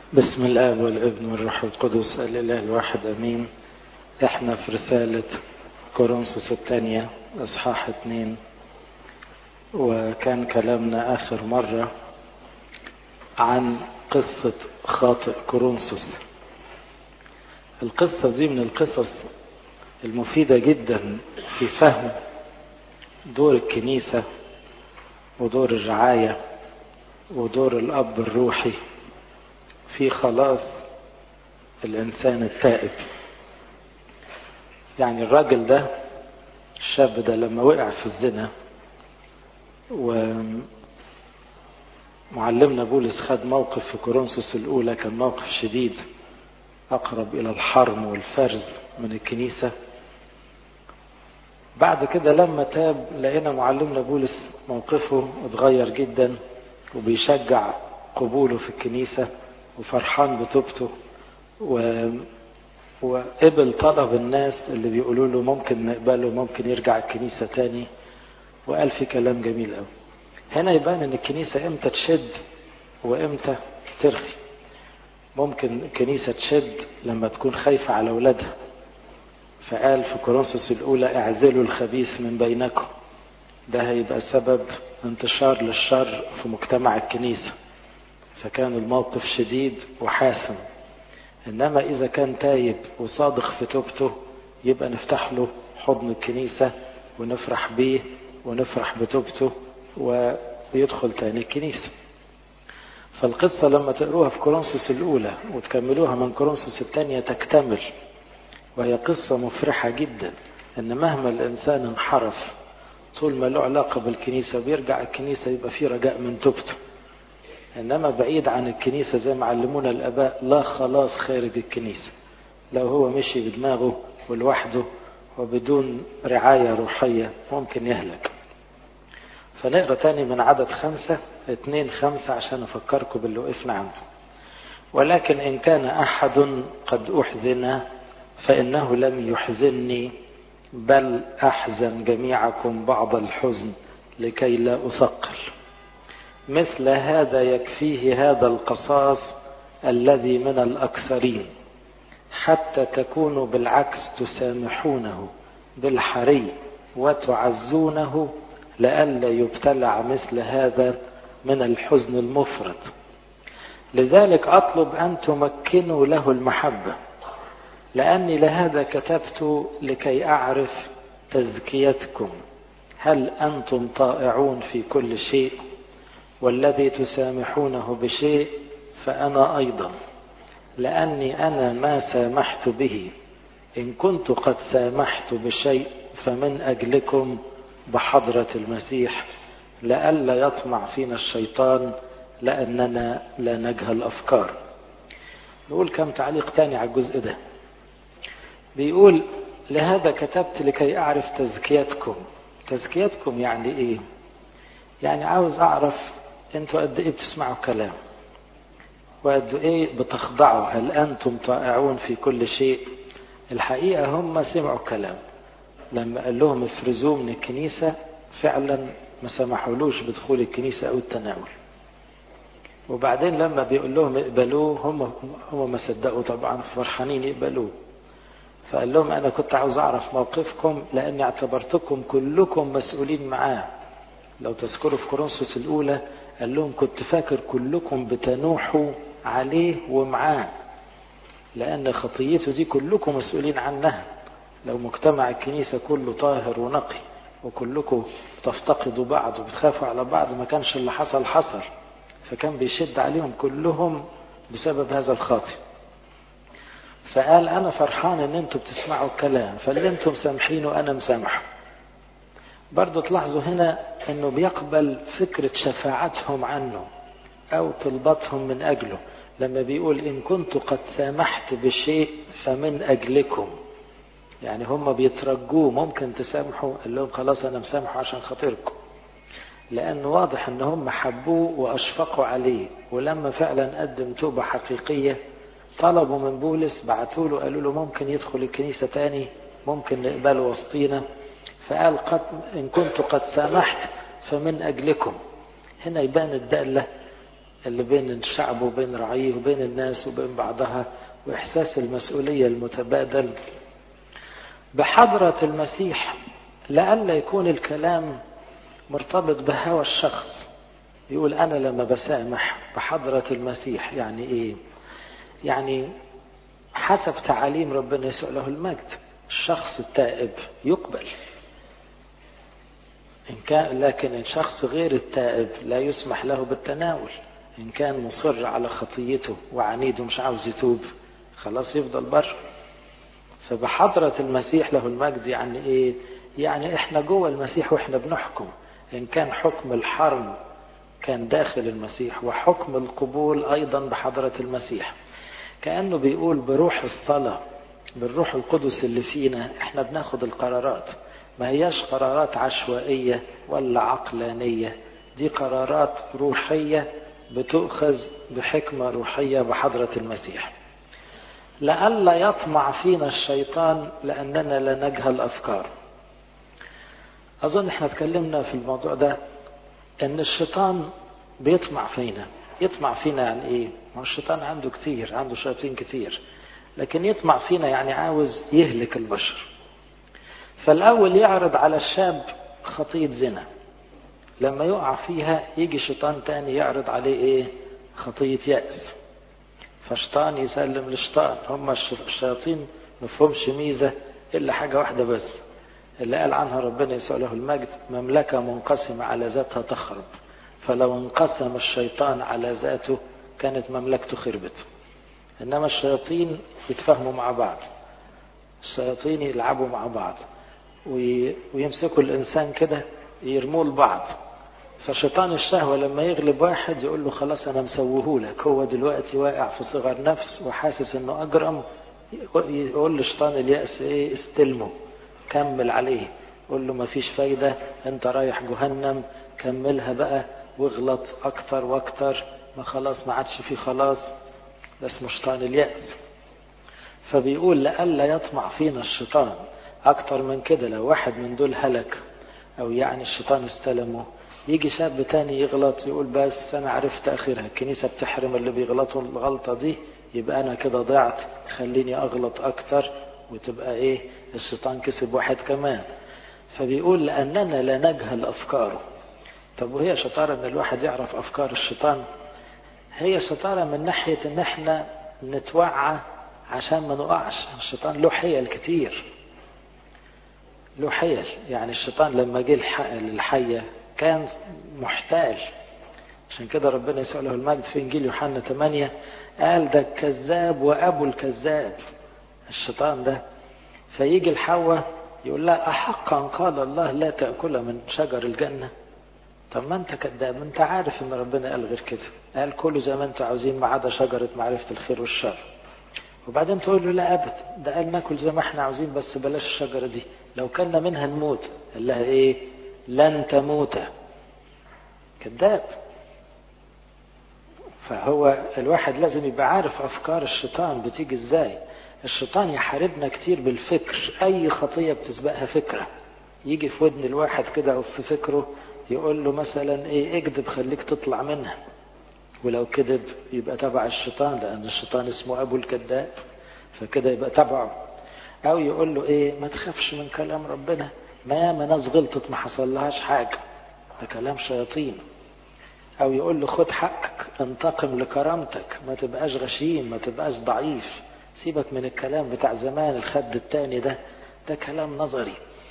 بسم الآب والابن والروح القدس الإله الواحد أمين احنا في رسالة كورنثوس الثانية إصحاح اتنين وكان كلامنا آخر مرة عن قصة خاطئ كورنثوس القصة دي من القصص المفيدة جدا في فهم دور الكنيسة ودور الرعاية ودور الأب الروحي في خلاص الإنسان التائب يعني الراجل ده الشاب ده لما وقع في الزنا ومعلمنا بولس خد موقف في كورنثوس الأولى كان موقف شديد أقرب إلى الحرم والفرز من الكنيسة بعد كده لما تاب لقينا معلمنا بولس موقفه اتغير جدا وبيشجع قبوله في الكنيسة وفرحان بتوبته و... وقبل طلب الناس اللي بيقولوا له ممكن نقبله ممكن يرجع الكنيسة تاني وقال في كلام جميل قوي هنا يبان ان الكنيسة امتى تشد وامتى ترخي ممكن الكنيسة تشد لما تكون خايفة على أولادها فقال في كورنثوس الأولى اعزلوا الخبيث من بينكم ده هيبقى سبب انتشار للشر في مجتمع الكنيسة فكان الموقف شديد وحاسم إنما إذا كان تايب وصادق في توبته يبقى نفتح له حضن الكنيسة ونفرح بيه ونفرح بتوبته ويدخل تاني الكنيسة فالقصة لما تقروها في كورنثوس الأولى وتكملوها من كورنثوس الثانية تكتمل وهي قصة مفرحة جدا إن مهما الإنسان انحرف طول ما له علاقة بالكنيسة وبيرجع الكنيسة يبقى فيه رجاء من توبته إنما بعيد عن الكنيسة زي ما علمونا الآباء لا خلاص خارج الكنيسة لو هو مشي بدماغه ولوحده وبدون رعاية روحية ممكن يهلك فنقرأ تاني من عدد خمسة اتنين خمسة عشان أفكركم باللي وقفنا عنده ولكن إن كان أحد قد أحزن فإنه لم يحزنني بل أحزن جميعكم بعض الحزن لكي لا أثقل مثل هذا يكفيه هذا القصاص الذي من الأكثرين حتى تكونوا بالعكس تسامحونه بالحري وتعزونه لئلا يبتلع مثل هذا من الحزن المفرط لذلك أطلب أن تمكنوا له المحبة لأني لهذا كتبت لكي أعرف تزكيتكم هل أنتم طائعون في كل شيء والذي تسامحونه بشيء فأنا أيضا لأني أنا ما سامحت به إن كنت قد سامحت بشيء فمن أجلكم بحضرة المسيح لئلا يطمع فينا الشيطان لأننا لا نجهل أفكار نقول كم تعليق تاني على الجزء ده بيقول لهذا كتبت لكي أعرف تزكيتكم تزكيتكم يعني إيه يعني عاوز أعرف أنتوا قد إيه بتسمعوا كلام وقد إيه بتخضعوا هل أنتم طائعون في كل شيء الحقيقة هم سمعوا كلام لما قال لهم افرزوه من الكنيسة فعلا ما سمحولوش بدخول الكنيسة أو التناول وبعدين لما بيقول لهم اقبلوه هم هم ما صدقوا طبعا فرحانين يقبلوه فقال لهم أنا كنت عاوز أعرف موقفكم لأني اعتبرتكم كلكم مسؤولين معاه لو تذكروا في كورنثوس الأولى قال لهم كنت فاكر كلكم بتنوحوا عليه ومعاه لأن خطيته دي كلكم مسؤولين عنها لو مجتمع الكنيسة كله طاهر ونقي وكلكم تفتقدوا بعض وبتخافوا على بعض ما كانش اللي حصل حصل فكان بيشد عليهم كلهم بسبب هذا الخاطئ فقال أنا فرحان إن أنتم بتسمعوا الكلام فاللي أنتم سامحينه أنا مسامحه برضو تلاحظوا هنا أنه بيقبل فكرة شفاعتهم عنه أو طلبتهم من أجله لما بيقول إن كنت قد سامحت بشيء فمن أجلكم يعني هم بيترجوه ممكن تسامحوا قال لهم خلاص أنا مسامحه عشان خاطركم لأنه واضح أن هم حبوه وأشفقوا عليه ولما فعلا قدم توبة حقيقية طلبوا من بولس بعتوا له قالوا له ممكن يدخل الكنيسة تاني ممكن نقبله وسطينا فقال قد إن كنت قد سامحت فمن أجلكم هنا يبان الدالة اللي بين الشعب وبين رعيه وبين الناس وبين بعضها وإحساس المسؤولية المتبادل بحضرة المسيح لئلا يكون الكلام مرتبط بهوى الشخص يقول أنا لما بسامح بحضرة المسيح يعني إيه يعني حسب تعاليم ربنا يسوع له المجد الشخص التائب يقبل إن كان لكن الشخص غير التائب لا يسمح له بالتناول إن كان مصر على خطيته وعنيد ومش عاوز يتوب خلاص يفضل بره فبحضرة المسيح له المجد يعني إيه؟ يعني إحنا جوه المسيح وإحنا بنحكم إن كان حكم الحرم كان داخل المسيح وحكم القبول أيضا بحضرة المسيح كأنه بيقول بروح الصلاة بالروح القدس اللي فينا إحنا بناخد القرارات ما هياش قرارات عشوائية ولا عقلانية دي قرارات روحية بتؤخذ بحكمة روحية بحضرة المسيح لئلا يطمع فينا الشيطان لأننا لا نجهل أفكار أظن احنا اتكلمنا في الموضوع ده أن الشيطان بيطمع فينا يطمع فينا يعني إيه؟ ما الشيطان عنده كتير عنده شياطين كتير لكن يطمع فينا يعني عاوز يهلك البشر فالأول يعرض على الشاب خطية زنا لما يقع فيها يجي شيطان تاني يعرض عليه ايه خطية يأس فشيطان يسلم لشيطان هم الشياطين مفهومش ميزة إلا حاجة واحدة بس اللي قال عنها ربنا يسوع له المجد مملكة منقسمة على ذاتها تخرب فلو انقسم الشيطان على ذاته كانت مملكته خربت إنما الشياطين يتفاهموا مع بعض الشياطين يلعبوا مع بعض ويمسكوا الإنسان كده يرموه لبعض فشيطان الشهوة لما يغلب واحد يقول له خلاص أنا مسوهولك هو دلوقتي واقع في صغر نفس وحاسس إنه أجرم يقول لشيطان اليأس إيه استلمه كمل عليه قول له مفيش فايدة أنت رايح جهنم كملها بقى واغلط أكتر وأكتر ما خلاص ما عادش فيه خلاص ده اسمه شيطان اليأس فبيقول لألا يطمع فينا الشيطان أكتر من كده لو واحد من دول هلك أو يعني الشيطان استلمه يجي شاب تاني يغلط يقول بس أنا عرفت آخرها الكنيسة بتحرم اللي بيغلطوا الغلطة دي يبقى أنا كده ضعت خليني أغلط أكتر وتبقى إيه الشيطان كسب واحد كمان فبيقول لأننا لا نجهل أفكاره طب وهي شطارة إن الواحد يعرف أفكار الشيطان هي شطارة من ناحية إن إحنا نتوعى عشان ما نقعش الشيطان له حيل كتير له حيل يعني الشيطان لما جه للحية كان محتال عشان كده ربنا يسوع له المجد في انجيل يوحنا 8 قال ده الكذاب وابو الكذاب الشيطان ده فيجي الحواء يقول لها احقا قال الله لا تاكل من شجر الجنه طب ما انت كذاب انت عارف ان ربنا قال غير كده قال كله زي ما انتوا عاوزين ما عدا شجره معرفه الخير والشر وبعدين تقول له لا ابدا ده قال ناكل زي ما احنا عاوزين بس بلاش الشجره دي لو كنا منها نموت قال لها ايه لن تموت كذاب فهو الواحد لازم يبقى عارف افكار الشيطان بتيجي ازاي الشيطان يحاربنا كتير بالفكر اي خطيه بتسبقها فكره يجي في ودن الواحد كده او في فكره يقول له مثلا ايه اكذب خليك تطلع منها ولو كذب يبقى تبع الشيطان لان الشيطان اسمه ابو الكذاب فكده يبقى تبعه او يقول له ايه ما تخافش من كلام ربنا ما ياما ناس غلطت ما حصلهاش حاجه ده كلام شياطين او يقول له خد حقك انتقم لكرامتك ما تبقاش غشيم ما تبقاش ضعيف سيبك من الكلام بتاع زمان الخد التاني ده ده كلام نظري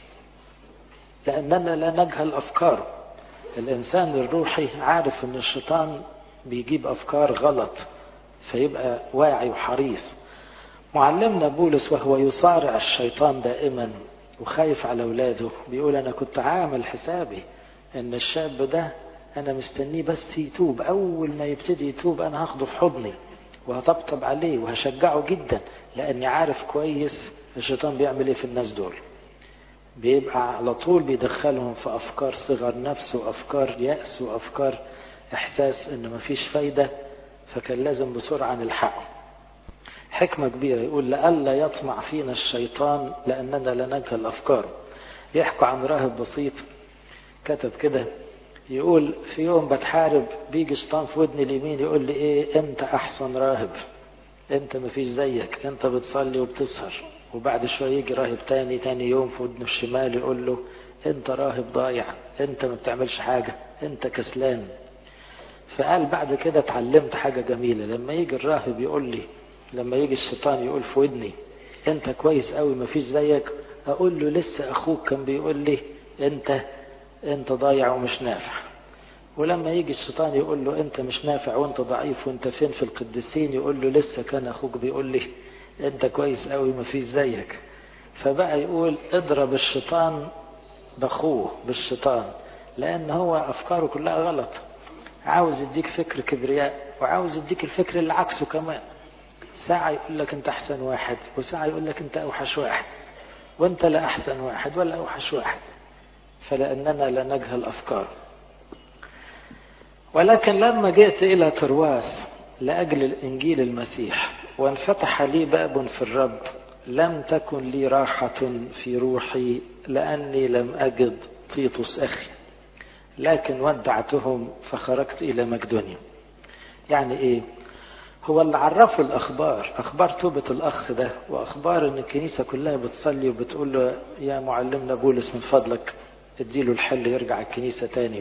لاننا لا نجهل افكاره الانسان الروحي عارف ان الشيطان بيجيب افكار غلط فيبقى واعي وحريص معلمنا بولس وهو يصارع الشيطان دائما وخايف على اولاده بيقول انا كنت عامل حسابي ان الشاب ده انا مستنيه بس يتوب اول ما يبتدي يتوب انا هاخده في حضني وهطبطب عليه وهشجعه جدا لاني عارف كويس الشيطان بيعمل ايه في الناس دول بيبقى على طول بيدخلهم في افكار صغر نفس وافكار يأس وافكار احساس ان مفيش فايدة فكان لازم بسرعة نلحقه حكمة كبيرة يقول لألا يطمع فينا الشيطان لأننا لا نجهل أفكاره يحكوا عن راهب بسيط كتب كده يقول في يوم بتحارب بيجي شيطان في ودني اليمين يقول لي ايه انت احسن راهب انت مفيش زيك انت بتصلي وبتسهر وبعد شوية يجي راهب تاني تاني يوم في ودنه الشمال يقول له انت راهب ضايع انت ما بتعملش حاجة انت كسلان فقال بعد كده اتعلمت حاجة جميلة لما يجي الراهب يقول لي لما يجي الشيطان يقول في ودني انت كويس قوي مفيش زيك اقول له لسه اخوك كان بيقول لي انت انت ضايع ومش نافع ولما يجي الشيطان يقول له انت مش نافع وانت ضعيف وانت فين في القديسين يقول له لسه كان اخوك بيقول لي انت كويس قوي مفيش زيك فبقى يقول اضرب الشيطان باخوه بالشيطان لان هو افكاره كلها غلط عاوز يديك فكر كبرياء وعاوز يديك الفكر اللي عكسه كمان ساعة يقول لك انت احسن واحد وساعة يقول لك انت اوحش واحد وانت لا احسن واحد ولا اوحش واحد فلاننا لا نجهل افكار ولكن لما جئت الى ترواس لاجل الانجيل المسيح وانفتح لي باب في الرب لم تكن لي راحة في روحي لأني لم أجد تيتوس أخي لكن ودعتهم فخرجت إلى مقدونيا يعني إيه هو اللي عرفه الأخبار أخبار توبة الأخ ده وأخبار أن الكنيسة كلها بتصلي وبتقول له يا معلمنا بولس من فضلك اديله الحل يرجع الكنيسة تاني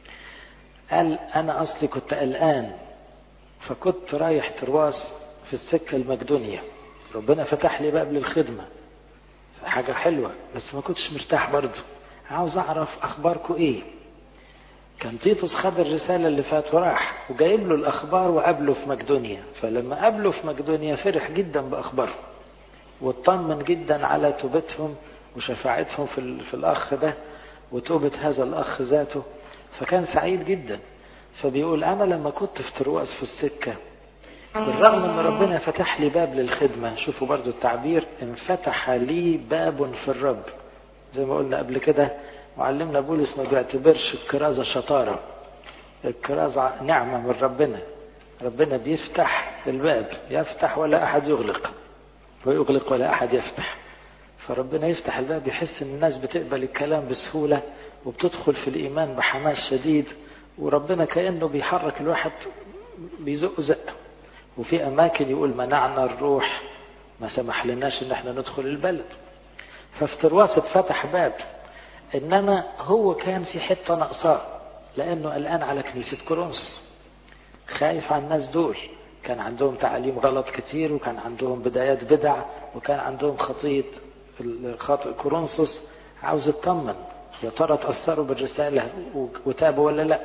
قال أنا أصلي كنت قلقان فكنت رايح ترواس في السكة المقدونية ربنا فتح لي باب للخدمة حاجة حلوة بس ما كنتش مرتاح برضه عاوز أعرف أخباركم إيه كان تيتوس خد الرسالة اللي فات وراح وجايب له الأخبار وقابله في مقدونيا فلما قابله في مقدونيا فرح جدا بأخبارهم واطمن جدا على توبتهم وشفاعتهم في, في الأخ ده وتوبة هذا الأخ ذاته فكان سعيد جدا فبيقول أنا لما كنت في ترواس في السكة بالرغم ان ربنا فتح لي باب للخدمة شوفوا برضو التعبير انفتح لي باب في الرب زي ما قلنا قبل كده معلمنا بولس ما بيعتبرش الكرازة شطارة الكرازة نعمة من ربنا ربنا بيفتح الباب يفتح ولا أحد يغلق ويغلق ولا أحد يفتح فربنا يفتح الباب يحس ان الناس بتقبل الكلام بسهولة وبتدخل في الإيمان بحماس شديد وربنا كأنه بيحرك الواحد بيزق زق وفي أماكن يقول منعنا الروح ما سمح لناش إن احنا ندخل البلد ففي ترواس اتفتح باب إنما هو كان في حتة ناقصاه لأنه قلقان على كنيسة كورنثوس خايف على الناس دول كان عندهم تعاليم غلط كتير وكان عندهم بدايات بدع وكان عندهم خطية خاطئ كورنثوس عاوز يطمن يا ترى تأثروا بالرسالة وتابوا ولا لا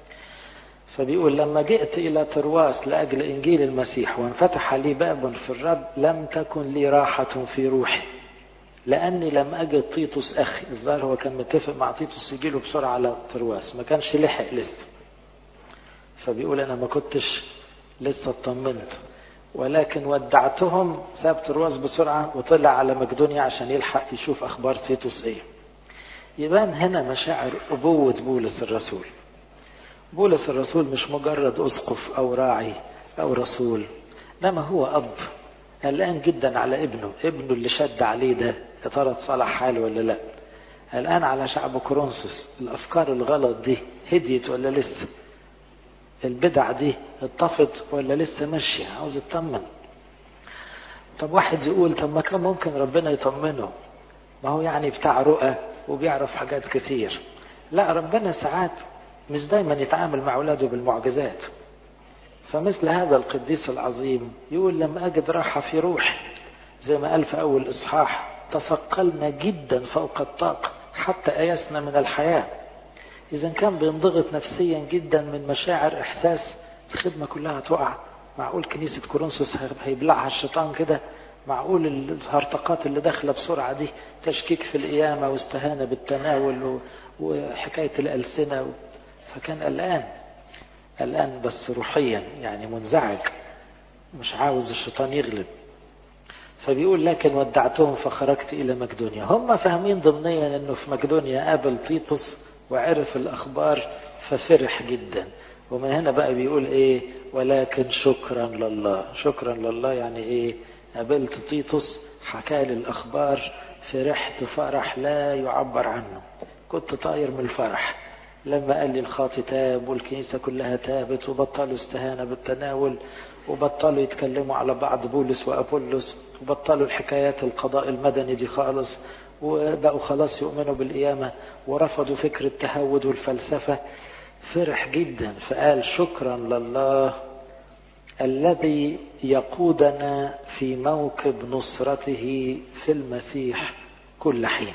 فبيقول لما جئت إلى ترواس لأجل إنجيل المسيح وانفتح لي باب في الرب لم تكن لي راحة في روحي لأني لم أجد تيتوس أخي الظاهر هو كان متفق مع تيتوس يجيله بسرعة على ترواس ما كانش لحق لسه فبيقول أنا ما كنتش لسه اطمنت ولكن ودعتهم ساب ترواس بسرعة وطلع على مقدونيا عشان يلحق يشوف أخبار تيتوس إيه يبان هنا مشاعر أبوة بولس الرسول بولس الرسول مش مجرد أسقف أو راعي أو رسول إنما هو أب قلقان جدا على ابنه ابنه اللي شد عليه ده يا ترى اتصلح حاله ولا لا قلقان على شعب كورنثوس الأفكار الغلط دي هديت ولا لسه البدع دي اتطفت ولا لسه ماشية عاوز يطمن طب واحد يقول طب ما كان ممكن ربنا يطمنه ما هو يعني بتاع رؤى وبيعرف حاجات كتير لا ربنا ساعات مش دايما يتعامل مع اولاده بالمعجزات فمثل هذا القديس العظيم يقول لم اجد راحه في روحي زي ما قال في اول اصحاح تثقلنا جدا فوق الطاقه حتى ايسنا من الحياه اذا كان بينضغط نفسيا جدا من مشاعر احساس الخدمه كلها تقع معقول كنيسه كورنثوس هيبلعها الشيطان كده معقول الهرطقات اللي داخله بسرعه دي تشكيك في القيامه واستهانه بالتناول وحكايه الالسنه فكان قلقان قلقان بس روحيا يعني منزعج مش عاوز الشيطان يغلب فبيقول لكن ودعتهم فخرجت الى مقدونيا هم فاهمين ضمنيا انه في مقدونيا قابل تيتوس وعرف الاخبار ففرح جدا ومن هنا بقى بيقول ايه ولكن شكرا لله شكرا لله يعني ايه قابلت تيتوس حكى لي الاخبار فرحت فرح لا يعبر عنه كنت طاير من الفرح لما قال لي الخاطي تاب والكنيسة كلها تابت وبطلوا استهانة بالتناول وبطلوا يتكلموا على بعض بولس وأبولس وبطلوا الحكايات القضاء المدني دي خالص وبقوا خلاص يؤمنوا بالقيامة ورفضوا فكر التهود والفلسفة فرح جدا فقال شكرا لله الذي يقودنا في موكب نصرته في المسيح كل حين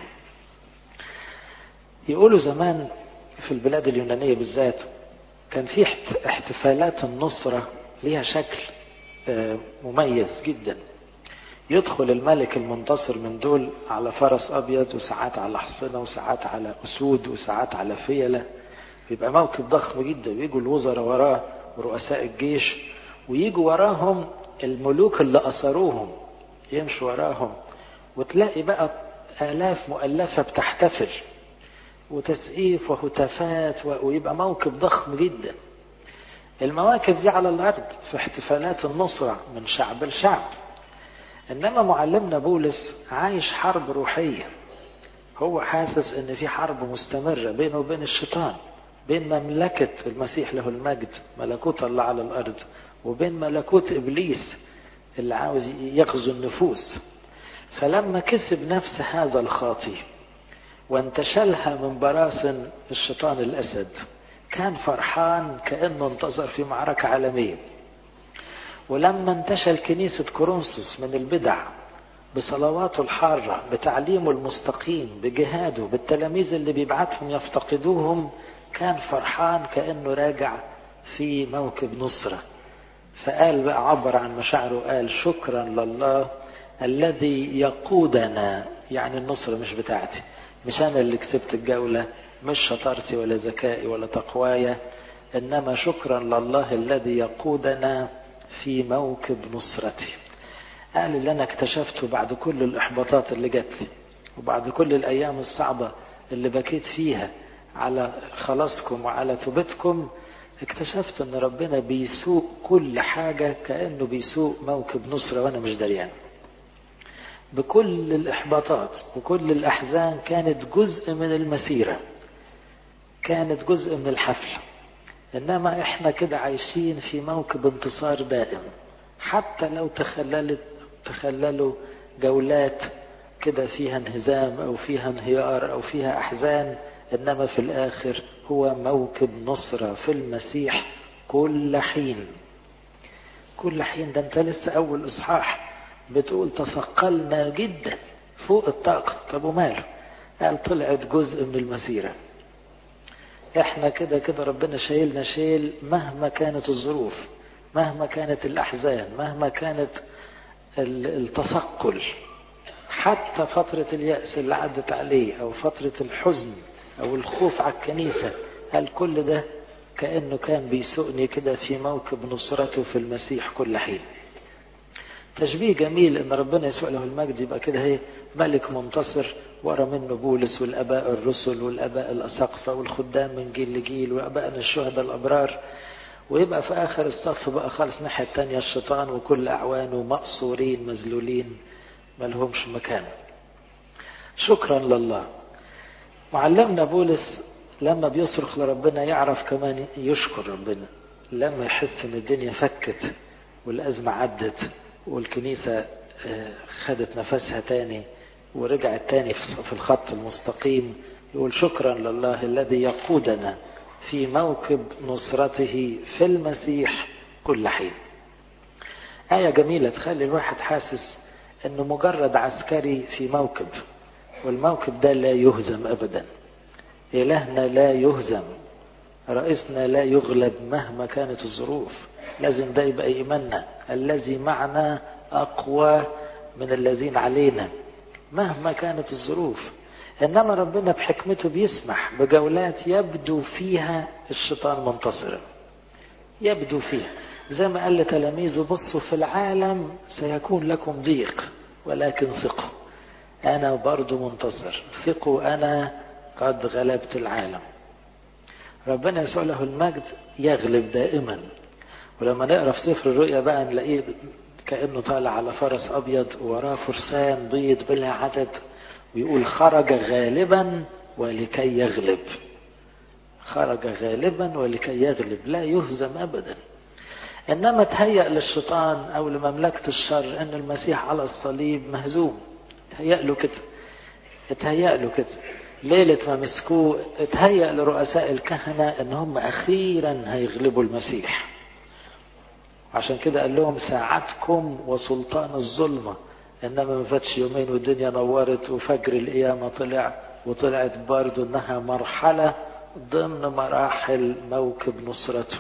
يقولوا زمان في البلاد اليونانية بالذات كان في احتفالات النصرة ليها شكل مميز جدا يدخل الملك المنتصر من دول على فرس أبيض وساعات على حصنة وساعات على أسود وساعات على فيلة بيبقى موكب ضخم جدا ويجوا الوزراء وراه ورؤساء الجيش ويجوا وراهم الملوك اللي أسروهم يمشوا وراهم وتلاقي بقى آلاف مؤلفة بتحتفل وتسقيف وهتافات ويبقى موكب ضخم جدا المواكب دي على الأرض في احتفالات النصرة من شعب لشعب إنما معلمنا بولس عايش حرب روحية هو حاسس إن في حرب مستمرة بينه وبين الشيطان بين مملكة المسيح له المجد ملكوت الله على الأرض وبين ملكوت إبليس اللي عاوز يغزو النفوس فلما كسب نفس هذا الخاطي وانتشلها من براسن الشيطان الأسد كان فرحان كأنه انتصر في معركة عالمية ولما انتشل كنيسة كورنثوس من البدع بصلواته الحارة بتعليمه المستقيم بجهاده بالتلاميذ اللي بيبعتهم يفتقدوهم كان فرحان كأنه راجع في موكب نصرة فقال بقى عبر عن مشاعره قال شكرا لله الذي يقودنا يعني النصرة مش بتاعتي مش أنا اللي كسبت الجولة مش شطارتي ولا ذكائي ولا تقوايا إنما شكرا لله الذي يقودنا في موكب نصرتي قال اللي أنا اكتشفته بعد كل الإحباطات اللي جات لي وبعد كل الأيام الصعبة اللي بكيت فيها على خلاصكم وعلى توبتكم اكتشفت ان ربنا بيسوق كل حاجة كأنه بيسوق موكب نصرة وانا مش دريان بكل الاحباطات وكل الاحزان كانت جزء من المسيرة كانت جزء من الحفل انما احنا كده عايشين في موكب انتصار دائم حتى لو تخللت تخللوا جولات كده فيها انهزام او فيها انهيار او فيها احزان انما في الاخر هو موكب نصرة في المسيح كل حين كل حين ده انت لسه اول اصحاح بتقول تثقلنا جدا فوق الطاقة طب وماله قال طلعت جزء من المسيرة احنا كده كده ربنا شايلنا شيل مهما كانت الظروف مهما كانت الاحزان مهما كانت التثقل حتى فترة اليأس اللي عدت عليه او فترة الحزن او الخوف على الكنيسة قال كل ده كأنه كان بيسوقني كده في موكب نصرته في المسيح كل حين تشبيه جميل ان ربنا يسوع له المجد يبقى كده هي ملك منتصر ورا منه بولس والاباء الرسل والاباء الاساقفه والخدام من جيل لجيل وابائنا الشهداء الابرار ويبقى في اخر الصف بقى خالص الناحيه الثانيه الشيطان وكل اعوانه مقصورين مذلولين ملهمش مكان شكرا لله معلمنا بولس لما بيصرخ لربنا يعرف كمان يشكر ربنا لما يحس ان الدنيا فكت والازمه عدت والكنيسة خدت نفسها تاني ورجعت تاني في الخط المستقيم يقول شكرا لله الذي يقودنا في موكب نصرته في المسيح كل حين آية جميلة تخلي الواحد حاسس انه مجرد عسكري في موكب والموكب ده لا يهزم ابدا الهنا لا يهزم رئيسنا لا يغلب مهما كانت الظروف لازم ده يبقى ايماننا الذي معنا اقوى من الذين علينا مهما كانت الظروف انما ربنا بحكمته بيسمح بجولات يبدو فيها الشيطان منتصرا يبدو فيها زي ما قال لتلاميذه بصوا في العالم سيكون لكم ضيق ولكن ثقوا انا برضو منتصر ثقوا انا قد غلبت العالم ربنا يسوع له المجد يغلب دائما ولما نقرا في سفر الرؤيا بقى نلاقيه كانه طالع على فرس ابيض وراه فرسان بيض بلا عدد ويقول خرج غالبا ولكي يغلب خرج غالبا ولكي يغلب لا يهزم أبدا إنما تهيأ للشيطان أو لمملكة الشر أن المسيح على الصليب مهزوم تهيأ له كده اتهيأ له كده ليلة ما مسكوه اتهيأ لرؤساء الكهنة ان هم اخيرا هيغلبوا المسيح عشان كده قال لهم ساعتكم وسلطان الظلمة انما ما فاتش يومين والدنيا نورت وفجر القيامة طلع وطلعت برضو انها مرحلة ضمن مراحل موكب نصرته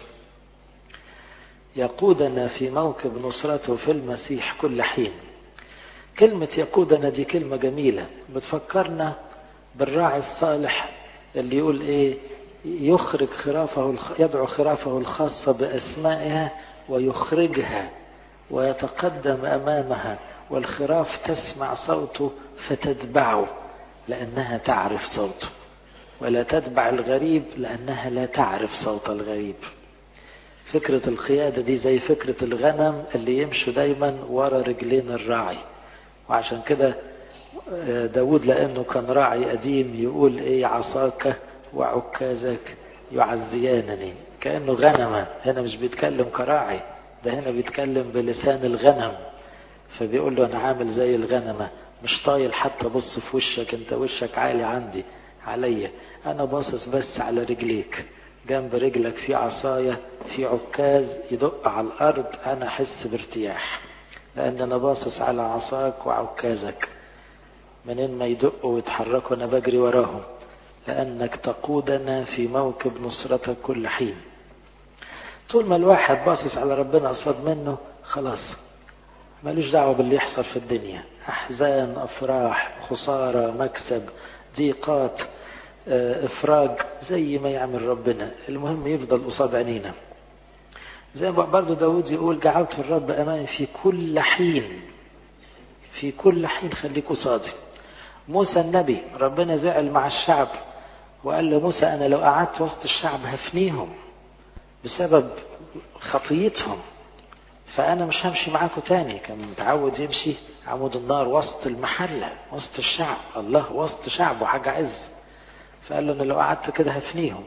يقودنا في موكب نصرته في المسيح كل حين كلمة يقودنا دي كلمة جميلة بتفكرنا بالراعي الصالح اللي يقول ايه يخرج خرافه يدعو خرافه الخاصة بأسمائها ويخرجها ويتقدم أمامها والخراف تسمع صوته فتتبعه لأنها تعرف صوته ولا تتبع الغريب لأنها لا تعرف صوت الغريب فكرة القيادة دي زي فكرة الغنم اللي يمشوا دايما ورا رجلين الراعي وعشان كده داود لأنه كان راعي قديم يقول إيه عصاك وعكازك يعزيانني كأنه غنمة هنا مش بيتكلم كراعي ده هنا بيتكلم بلسان الغنم فبيقول له أنا عامل زي الغنمة مش طايل حتى بص في وشك انت وشك عالي عندي عليا انا باصص بس على رجليك جنب رجلك في عصاية في عكاز يدق على الارض انا احس بارتياح لان انا باصص على عصاك وعكازك منين ما يدقوا ويتحركوا انا بجري وراهم لانك تقودنا في موكب نصرتك كل حين طول ما الواحد باصص على ربنا قصاد منه خلاص ملوش دعوة باللي يحصل في الدنيا أحزان أفراح خسارة مكسب ضيقات إفراج زي ما يعمل ربنا المهم يفضل قصاد عينينا زي ما برضو داود يقول جعلت الرب أمامي في كل حين في كل حين خليك قصادي موسى النبي ربنا زعل مع الشعب وقال لموسى أنا لو قعدت وسط الشعب هفنيهم بسبب خطيتهم فأنا مش همشي معاكم تاني كان متعود يمشي عمود النار وسط المحلة وسط الشعب الله وسط شعبه حاجة عز فقال له أنا لو قعدت كده هفنيهم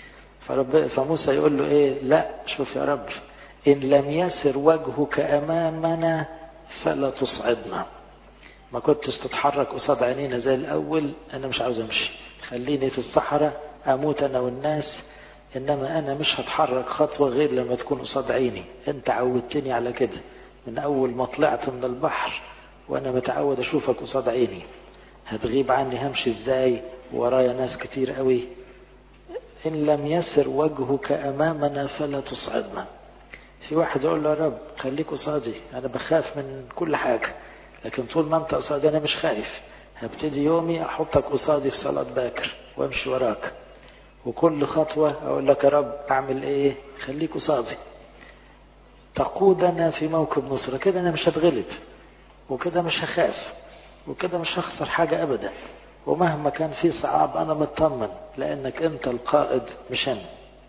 فرب فموسى يقول له إيه لا شوف يا رب إن لم يسر وجهك أمامنا فلا تصعدنا ما كنتش تتحرك قصاد عينينا زي الأول أنا مش عاوز أمشي خليني في الصحراء أموت أنا والناس انما انا مش هتحرك خطوه غير لما تكون قصاد عيني انت عودتني على كده من اول ما طلعت من البحر وانا متعود اشوفك قصاد عيني هتغيب عني همشي ازاي ورايا ناس كتير قوي ان لم يسر وجهك امامنا فلا تصعدنا في واحد يقول له يا رب خليك قصادي انا بخاف من كل حاجه لكن طول ما انت قصادي انا مش خايف هبتدي يومي احطك قصادي في صلاه باكر وامشي وراك وكل خطوة أقول لك يا رب أعمل إيه خليك قصادي تقودنا في موكب نصرة كده أنا مش هتغلب وكده مش هخاف وكده مش هخسر حاجة أبدا ومهما كان في صعاب أنا مطمن لأنك أنت القائد مش أنا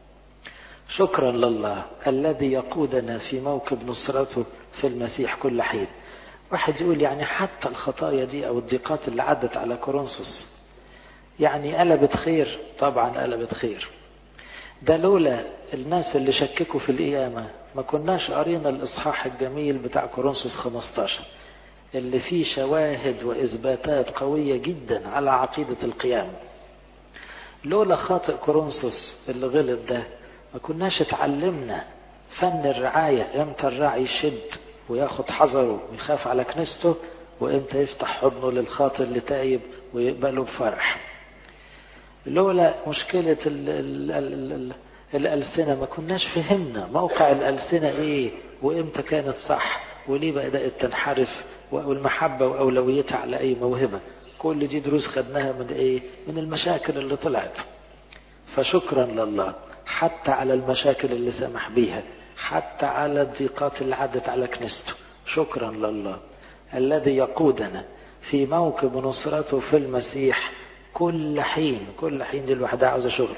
شكرا لله الذي يقودنا في موكب نصرته في المسيح كل حين واحد يقول يعني حتى الخطايا دي أو الضيقات اللي عدت على كورنثوس يعني قلبت خير طبعا قلبت خير ده لولا الناس اللي شككوا في القيامة ما كناش قرينا الإصحاح الجميل بتاع كورنثوس 15 اللي فيه شواهد وإثباتات قوية جدا على عقيدة القيامة لولا خاطئ كورنثوس اللي غلط ده ما كناش اتعلمنا فن الرعاية امتى الراعي يشد وياخد حذره ويخاف على كنيسته وامتى يفتح حضنه للخاطر اللي تايب ويقبله بفرح لولا مشكلة ال ال ال ال الألسنة ما كناش فهمنا موقع الألسنة إيه وإمتى كانت صح وليه بدأت تنحرف والمحبة وأولويتها على أي موهبة كل دي دروس خدناها من إيه من المشاكل اللي طلعت فشكرا لله حتى على المشاكل اللي سمح بيها حتى على الضيقات اللي عدت على كنيسته شكرا لله الذي يقودنا في موكب نصرته في المسيح كل حين كل حين دي لوحدها عاوزة شغل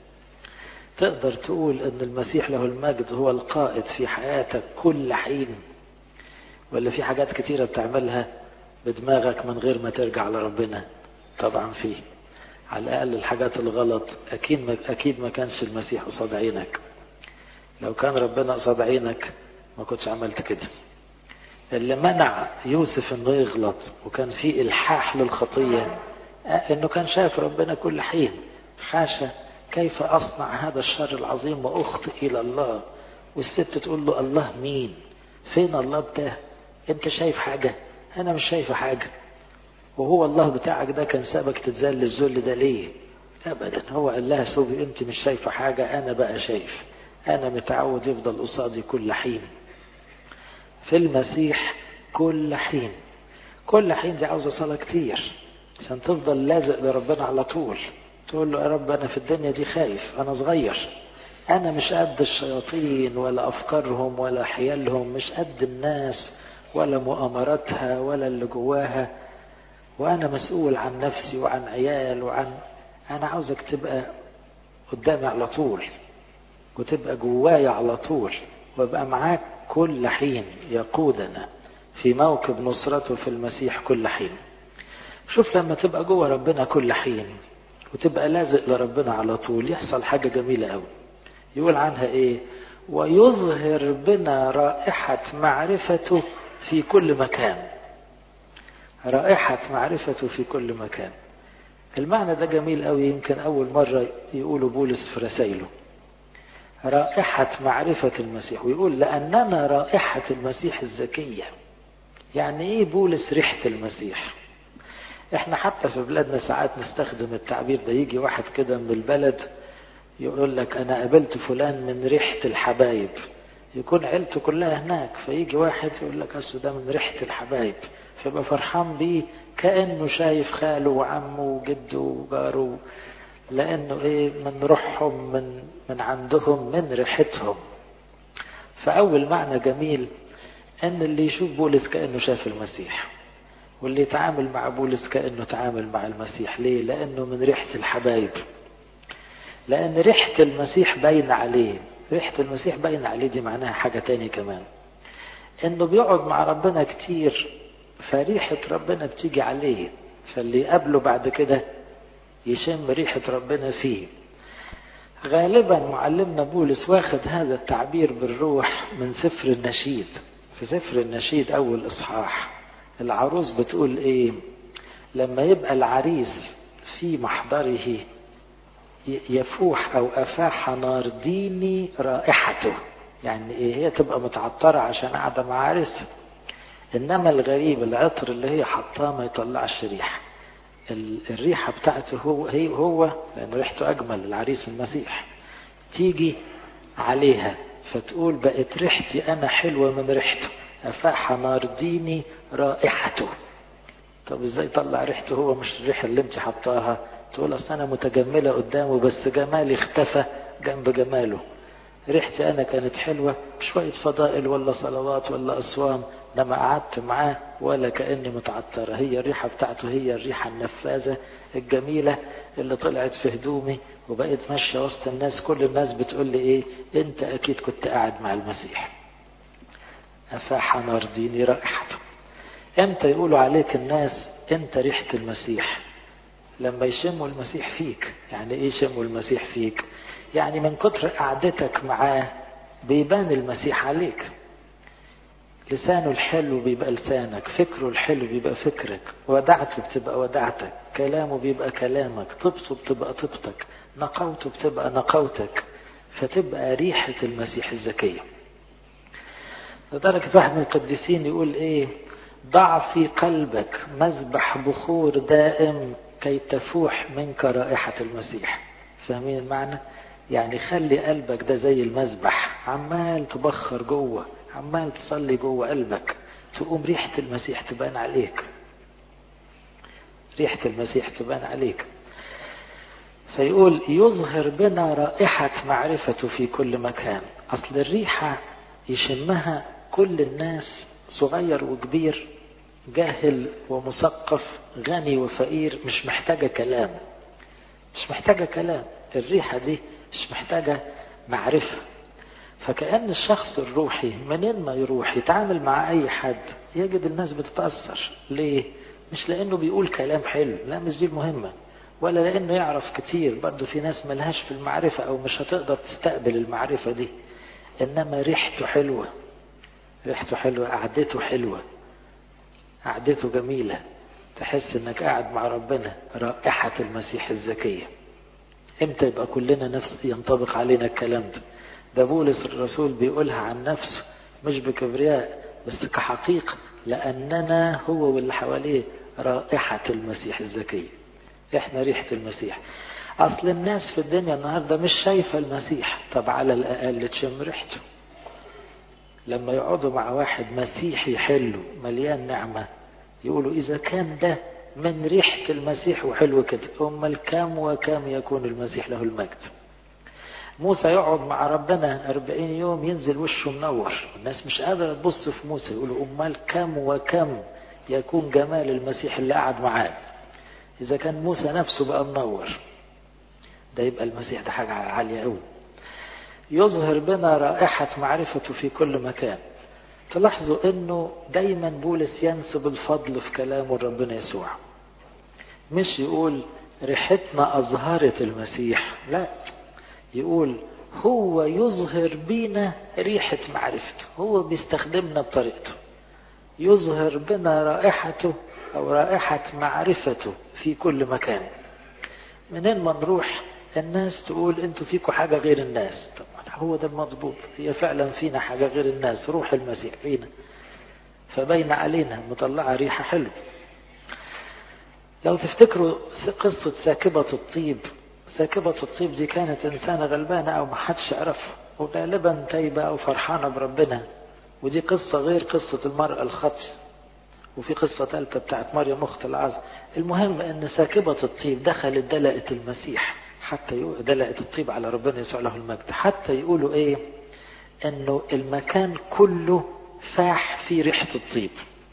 تقدر تقول ان المسيح له المجد هو القائد في حياتك كل حين ولا في حاجات كتيرة بتعملها بدماغك من غير ما ترجع لربنا طبعا فيه على الأقل الحاجات الغلط أكيد ما أكيد ما كانش المسيح قصاد عينك لو كان ربنا قصاد عينك ما كنتش عملت كده اللي منع يوسف انه يغلط وكان في الحاح للخطيه انه كان شايف ربنا كل حين حاشا كيف اصنع هذا الشر العظيم واخطئ الى الله والست تقول له الله مين فين الله بتاعه انت شايف حاجه انا مش شايفه حاجه وهو الله بتاعك ده كان سابك تتذل الذل ده ليه ابدا هو قال لها سوبي انت مش شايفه حاجه انا بقى شايف انا متعود يفضل قصادي كل حين في المسيح كل حين كل حين دي عاوزه صلاه كتير عشان تفضل لازق لربنا على طول تقول له يا رب انا في الدنيا دي خايف انا صغير انا مش قد الشياطين ولا افكارهم ولا حيالهم مش قد الناس ولا مؤامراتها ولا اللي جواها وانا مسؤول عن نفسي وعن عيال وعن انا عاوزك تبقى قدامي على طول وتبقى جوايا على طول وابقى معاك كل حين يقودنا في موكب نصرته في المسيح كل حين شوف لما تبقى جوه ربنا كل حين وتبقى لازق لربنا على طول يحصل حاجة جميلة قوي يقول عنها ايه ويظهر بنا رائحة معرفته في كل مكان رائحة معرفته في كل مكان المعنى ده جميل قوي يمكن أول مرة يقوله بولس في رسائله رائحة معرفة المسيح ويقول لأننا رائحة المسيح الزكية يعني إيه بولس ريحة المسيح إحنا حتى في بلادنا ساعات نستخدم التعبير ده يجي واحد كده من البلد يقول لك أنا قابلت فلان من ريحة الحبايب يكون عيلته كلها هناك فيجي واحد يقول لك أصل ده من ريحة الحبايب فيبقى فرحان بيه كأنه شايف خاله وعمه وجده وجاره لأنه إيه من روحهم من من عندهم من ريحتهم فأول معنى جميل أن اللي يشوف بولس كأنه شاف المسيح واللي يتعامل مع بولس كأنه تعامل مع المسيح ليه؟ لأنه من ريحة الحبايب لأن ريحة المسيح باينة عليه ريحة المسيح باينة عليه دي معناها حاجة تاني كمان إنه بيقعد مع ربنا كتير فريحة ربنا بتيجي عليه فاللي يقابله بعد كده يشم ريحة ربنا فيه غالبا معلمنا بولس واخد هذا التعبير بالروح من سفر النشيد في سفر النشيد أول إصحاح العروس بتقول إيه لما يبقى العريس في محضره يفوح أو أفاح نار ديني رائحته يعني إيه هي تبقى متعطرة عشان قاعدة مع عريسها إنما الغريب العطر اللي هي حطاه ما يطلعش ريحة الريحة بتاعته هو هي هو لأن ريحته أجمل العريس المسيح تيجي عليها فتقول بقت ريحتي أنا حلوة من ريحته أفاح نار ديني رائحته طب ازاي طلع ريحته هو مش الريحة اللي انت حطاها تقول اصل انا متجملة قدامه بس جمالي اختفى جنب جماله ريحتي انا كانت حلوة شوية فضائل ولا صلوات ولا اصوام لما قعدت معاه ولا كأني متعطرة هي الريحة بتاعته هي الريحة النفاذة الجميلة اللي طلعت في هدومي وبقيت ماشية وسط الناس كل الناس بتقول لي ايه انت اكيد كنت قاعد مع المسيح افاح نار ديني رائحته امتى يقولوا عليك الناس انت ريحة المسيح لما يشموا المسيح فيك يعني ايه يشموا المسيح فيك يعني من كتر قعدتك معاه بيبان المسيح عليك لسانه الحلو بيبقى لسانك فكره الحلو بيبقى فكرك ودعته بتبقى ودعتك كلامه بيبقى كلامك طبته بتبقى طبتك نقوته بتبقى نقوتك فتبقى ريحة المسيح الزكية لدرجة واحد من القديسين يقول ايه ضع في قلبك مذبح بخور دائم كي تفوح منك رائحة المسيح فاهمين المعنى يعني خلي قلبك ده زي المذبح عمال تبخر جوه عمال تصلي جوه قلبك تقوم ريحة المسيح تبان عليك ريحة المسيح تبان عليك فيقول يظهر بنا رائحة معرفته في كل مكان أصل الريحة يشمها كل الناس صغير وكبير جاهل ومثقف غني وفقير مش محتاجة كلام مش محتاجة كلام الريحة دي مش محتاجة معرفة فكأن الشخص الروحي منين ما يروح يتعامل مع أي حد يجد الناس بتتأثر ليه؟ مش لأنه بيقول كلام حلو لا مش دي المهمة ولا لأنه يعرف كتير برضه في ناس ملهاش في المعرفة أو مش هتقدر تستقبل المعرفة دي إنما ريحته حلوة ريحته حلوة قعدته حلوة قعدته جميلة تحس إنك قاعد مع ربنا رائحة المسيح الزكية امتى يبقى كلنا نفس ينطبق علينا الكلام ده ده بولس الرسول بيقولها عن نفسه مش بكبرياء بس كحقيقة لأننا هو واللي حواليه رائحة المسيح الزكية احنا ريحة المسيح أصل الناس في الدنيا النهاردة مش شايفة المسيح طب على الأقل تشم ريحته لما يقعدوا مع واحد مسيحي حلو مليان نعمة يقولوا إذا كان ده من ريحة المسيح وحلو كده أمال كم وكم يكون المسيح له المجد موسى يقعد مع ربنا أربعين يوم ينزل وشه منور الناس مش قادرة تبص في موسى يقولوا أمال كم وكم يكون جمال المسيح اللي قعد معاه إذا كان موسى نفسه بقى منور ده يبقى المسيح ده حاجة عالية قوي يظهر بنا رائحة معرفته في كل مكان تلاحظوا انه دايما بولس ينسب الفضل في كلامه لربنا يسوع مش يقول ريحتنا اظهرت المسيح لا يقول هو يظهر بينا ريحة معرفته هو بيستخدمنا بطريقته يظهر بنا رائحته او رائحة معرفته في كل مكان منين ما نروح الناس تقول انتوا فيكم حاجة غير الناس طبعا هو ده المظبوط هي فعلا فينا حاجة غير الناس روح المسيح فينا فبين علينا مطلعة ريحة حلوة لو تفتكروا قصة ساكبة الطيب ساكبة الطيب دي كانت إنسانة غلبانة أو ما حدش عرفها وغالبا تايبة أو فرحانة بربنا ودي قصة غير قصة المرأة الخطية وفي قصة ثالثة بتاعت مريم أخت العز المهم أن ساكبة الطيب دخلت دلقت المسيح حتى دلقت الطيب على ربنا يسوع له المجد حتى يقولوا ايه انه المكان كله فاح في ريحة الطيب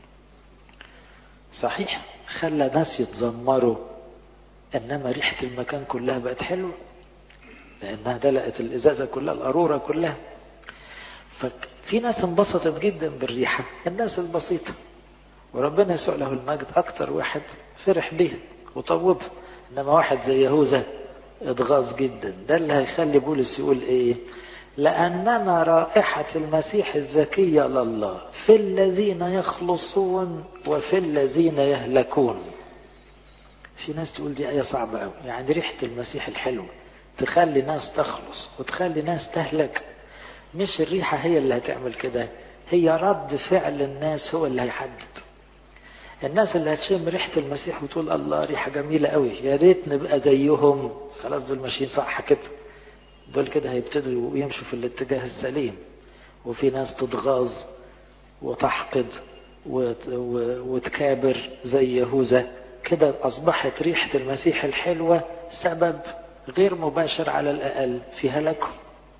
صحيح خلى ناس يتذمروا انما ريحة المكان كلها بقت حلوة لانها دلقت الازازة كلها القارورة كلها ففي ناس انبسطت جدا بالريحة الناس البسيطة وربنا يسوع له المجد اكتر واحد فرح بيها وطوبها انما واحد زي يهوذا اتغاظ جدا ده اللي هيخلي بولس يقول ايه لأننا رائحة المسيح الزكية لله في الذين يخلصون وفي الذين يهلكون في ناس تقول دي آية صعبة أوي يعني ريحة المسيح الحلو تخلي ناس تخلص وتخلي ناس تهلك مش الريحة هي اللي هتعمل كده هي رد فعل الناس هو اللي هيحدد الناس اللي هتشم ريحة المسيح وتقول الله ريحة جميلة قوي يا ريت نبقى زيهم خلاص دول ماشيين صح كده دول كده هيبتدوا يمشوا في الاتجاه السليم وفي ناس تتغاظ وتحقد وتكابر زي يهوذا كده أصبحت ريحة المسيح الحلوة سبب غير مباشر على الأقل في هلاكهم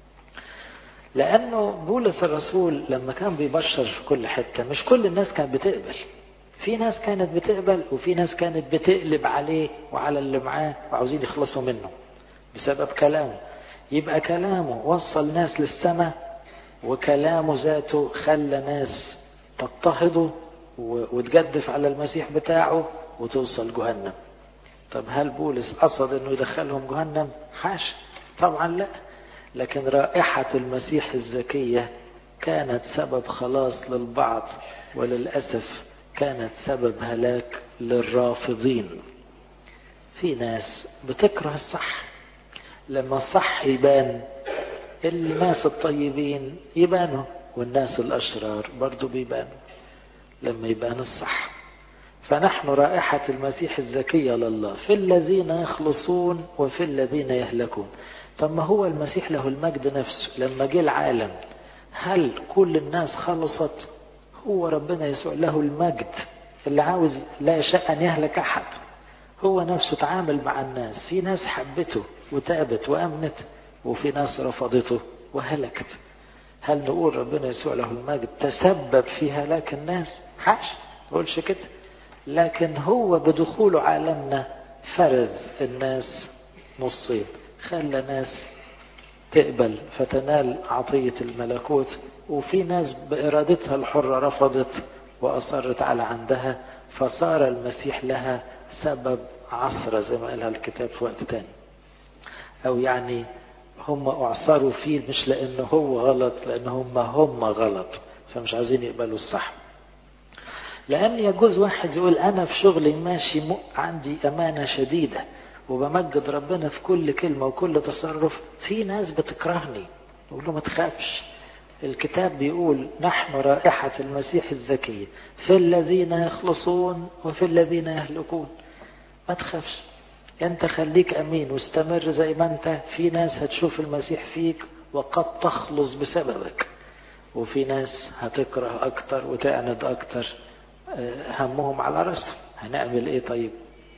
لأنه بولس الرسول لما كان بيبشر في كل حتة مش كل الناس كانت بتقبل في ناس كانت بتقبل وفي ناس كانت بتقلب عليه وعلى اللي معاه وعاوزين يخلصوا منه بسبب كلامه يبقى كلامه وصل ناس للسماء وكلامه ذاته خلى ناس تضطهده وتجدف على المسيح بتاعه وتوصل جهنم طب هل بولس قصد انه يدخلهم جهنم حاش طبعا لا لكن رائحة المسيح الزكية كانت سبب خلاص للبعض وللأسف كانت سبب هلاك للرافضين في ناس بتكره الصح لما الصح يبان الناس الطيبين يبانوا والناس الأشرار برضو بيبانوا لما يبان الصح فنحن رائحة المسيح الزكية لله في الذين يخلصون وفي الذين يهلكون طب ما هو المسيح له المجد نفسه لما جه العالم هل كل الناس خلصت هو ربنا يسوع له المجد اللي عاوز لا يشاء أن يهلك أحد هو نفسه تعامل مع الناس في ناس حبته وتابت وأمنت وفي ناس رفضته وهلكت هل نقول ربنا يسوع له المجد تسبب في هلاك الناس حاش نقولش كده لكن هو بدخوله عالمنا فرز الناس نصين خلى ناس تقبل فتنال عطية الملكوت وفي ناس بإرادتها الحرة رفضت وأصرت على عندها فصار المسيح لها سبب عثرة زي ما قالها الكتاب في وقت تاني أو يعني هم أعصروا فيه مش لأنه هو غلط لأن هم هم غلط فمش عايزين يقبلوا الصح لأن يجوز واحد يقول أنا في شغلي ماشي عندي أمانة شديدة وبمجد ربنا في كل كلمة وكل تصرف في ناس بتكرهني نقول له ما تخافش الكتاب بيقول نحن رائحة المسيح الزكية في الذين يخلصون وفي الذين يهلكون ما تخافش انت خليك امين واستمر زي ما انت في ناس هتشوف المسيح فيك وقد تخلص بسببك وفي ناس هتكره اكتر وتعند اكتر همهم على راسهم هنعمل ايه طيب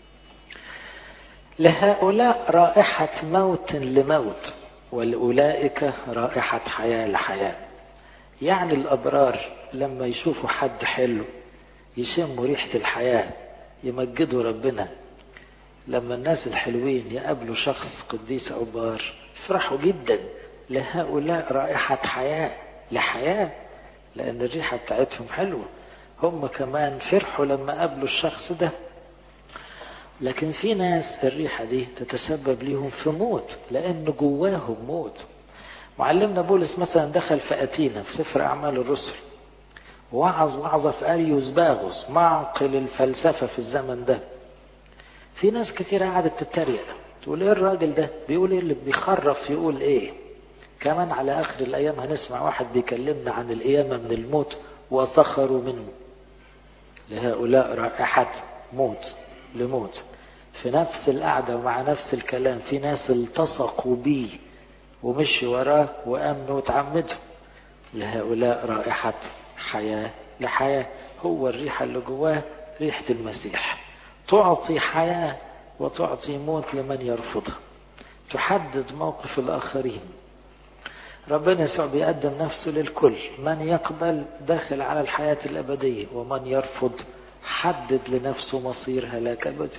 لهؤلاء رائحة موت لموت ولأولئك رائحة حياة لحياة يعني الأبرار لما يشوفوا حد حلو يشموا ريحة الحياة يمجدوا ربنا لما الناس الحلوين يقابلوا شخص قديس أو بار يفرحوا جدا لهؤلاء رائحة حياة لحياة لأن الريحة بتاعتهم حلوة هم كمان فرحوا لما قابلوا الشخص ده لكن في ناس الريحة دي تتسبب ليهم في موت لأن جواهم موت معلمنا بولس مثلا دخل في أتينا في سفر أعمال الرسل وعظ وعظة في أريوس باغوس معقل الفلسفة في الزمن ده في ناس كتير قعدت تتريق تقول ايه الراجل ده بيقول ايه اللي بيخرف يقول ايه كمان على اخر الايام هنسمع واحد بيكلمنا عن القيامة من الموت وسخروا منه لهؤلاء رائحة موت لموت في نفس القعدة ومع نفس الكلام في ناس التصقوا بيه ومشي وراه وامنوا وتعمدوا لهؤلاء رائحة حياة لحياة هو الريحة اللي جواه ريحة المسيح تعطي حياة وتعطي موت لمن يرفضها تحدد موقف الآخرين ربنا يسوع بيقدم نفسه للكل من يقبل داخل على الحياة الأبدية ومن يرفض حدد لنفسه مصير هلاك أبدي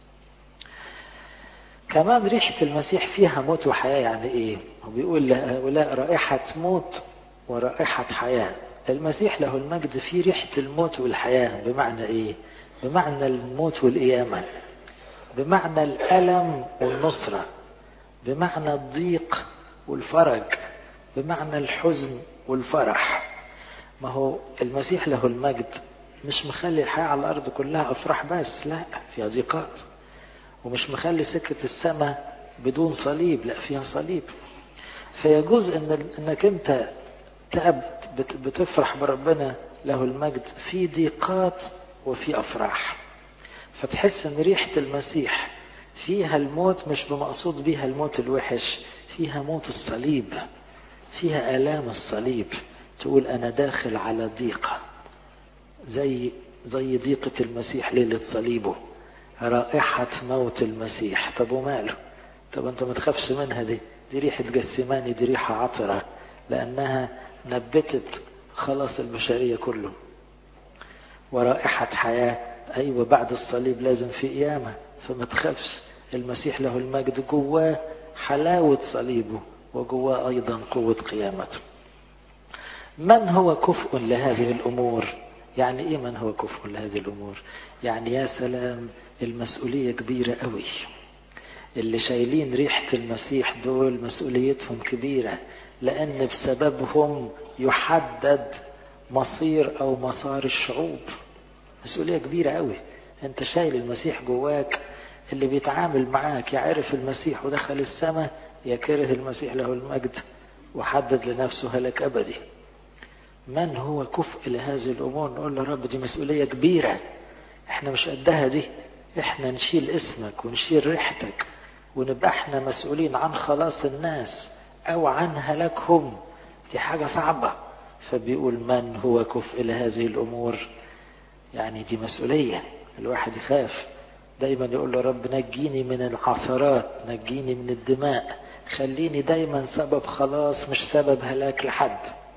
كمان ريحة المسيح فيها موت وحياة يعني إيه هو بيقول لهؤلاء رائحة موت ورائحة حياة المسيح له المجد فيه ريحة الموت والحياة بمعنى إيه بمعنى الموت والقيامة بمعنى الألم والنصرة بمعنى الضيق والفرج بمعنى الحزن والفرح ما هو المسيح له المجد مش مخلي الحياة على الأرض كلها أفراح بس لا فيها ضيقات ومش مخلي سكة السماء بدون صليب لا فيها صليب فيجوز إن انك انت تأب بتفرح بربنا له المجد في ضيقات وفي أفراح فتحس ان ريحة المسيح فيها الموت مش بمقصود بيها الموت الوحش فيها موت الصليب فيها آلام الصليب تقول أنا داخل على ضيقة زي زي ضيقة المسيح ليلة صليبه رائحة موت المسيح طب وماله طب انت ما تخافش منها دي دي ريحة جسماني دي ريحة عطرة لأنها نبتت خلاص البشرية كله ورائحة حياة أيوة بعد الصليب لازم في قيامة فما تخافش المسيح له المجد جواه حلاوة صليبه وجواه أيضا قوة قيامته من هو كفء لهذه الأمور يعني إيه من هو كفء لهذه الأمور يعني يا سلام المسؤولية كبيرة قوي اللي شايلين ريحة المسيح دول مسؤوليتهم كبيرة لأن بسببهم يحدد مصير أو مسار الشعوب مسؤولية كبيرة قوي أنت شايل المسيح جواك اللي بيتعامل معاك يعرف المسيح ودخل السماء يكره المسيح له المجد وحدد لنفسه هلك أبدي من هو كفء لهذه الأمور نقول له رب دي مسؤولية كبيرة احنا مش قدها دي احنا نشيل اسمك ونشيل ريحتك ونبقى احنا مسؤولين عن خلاص الناس او عن هلاكهم دي حاجة صعبة فبيقول من هو كفء لهذه الأمور يعني دي مسؤولية الواحد يخاف دايما يقول له رب نجيني من العثرات نجيني من الدماء خليني دايما سبب خلاص مش سبب هلاك لحد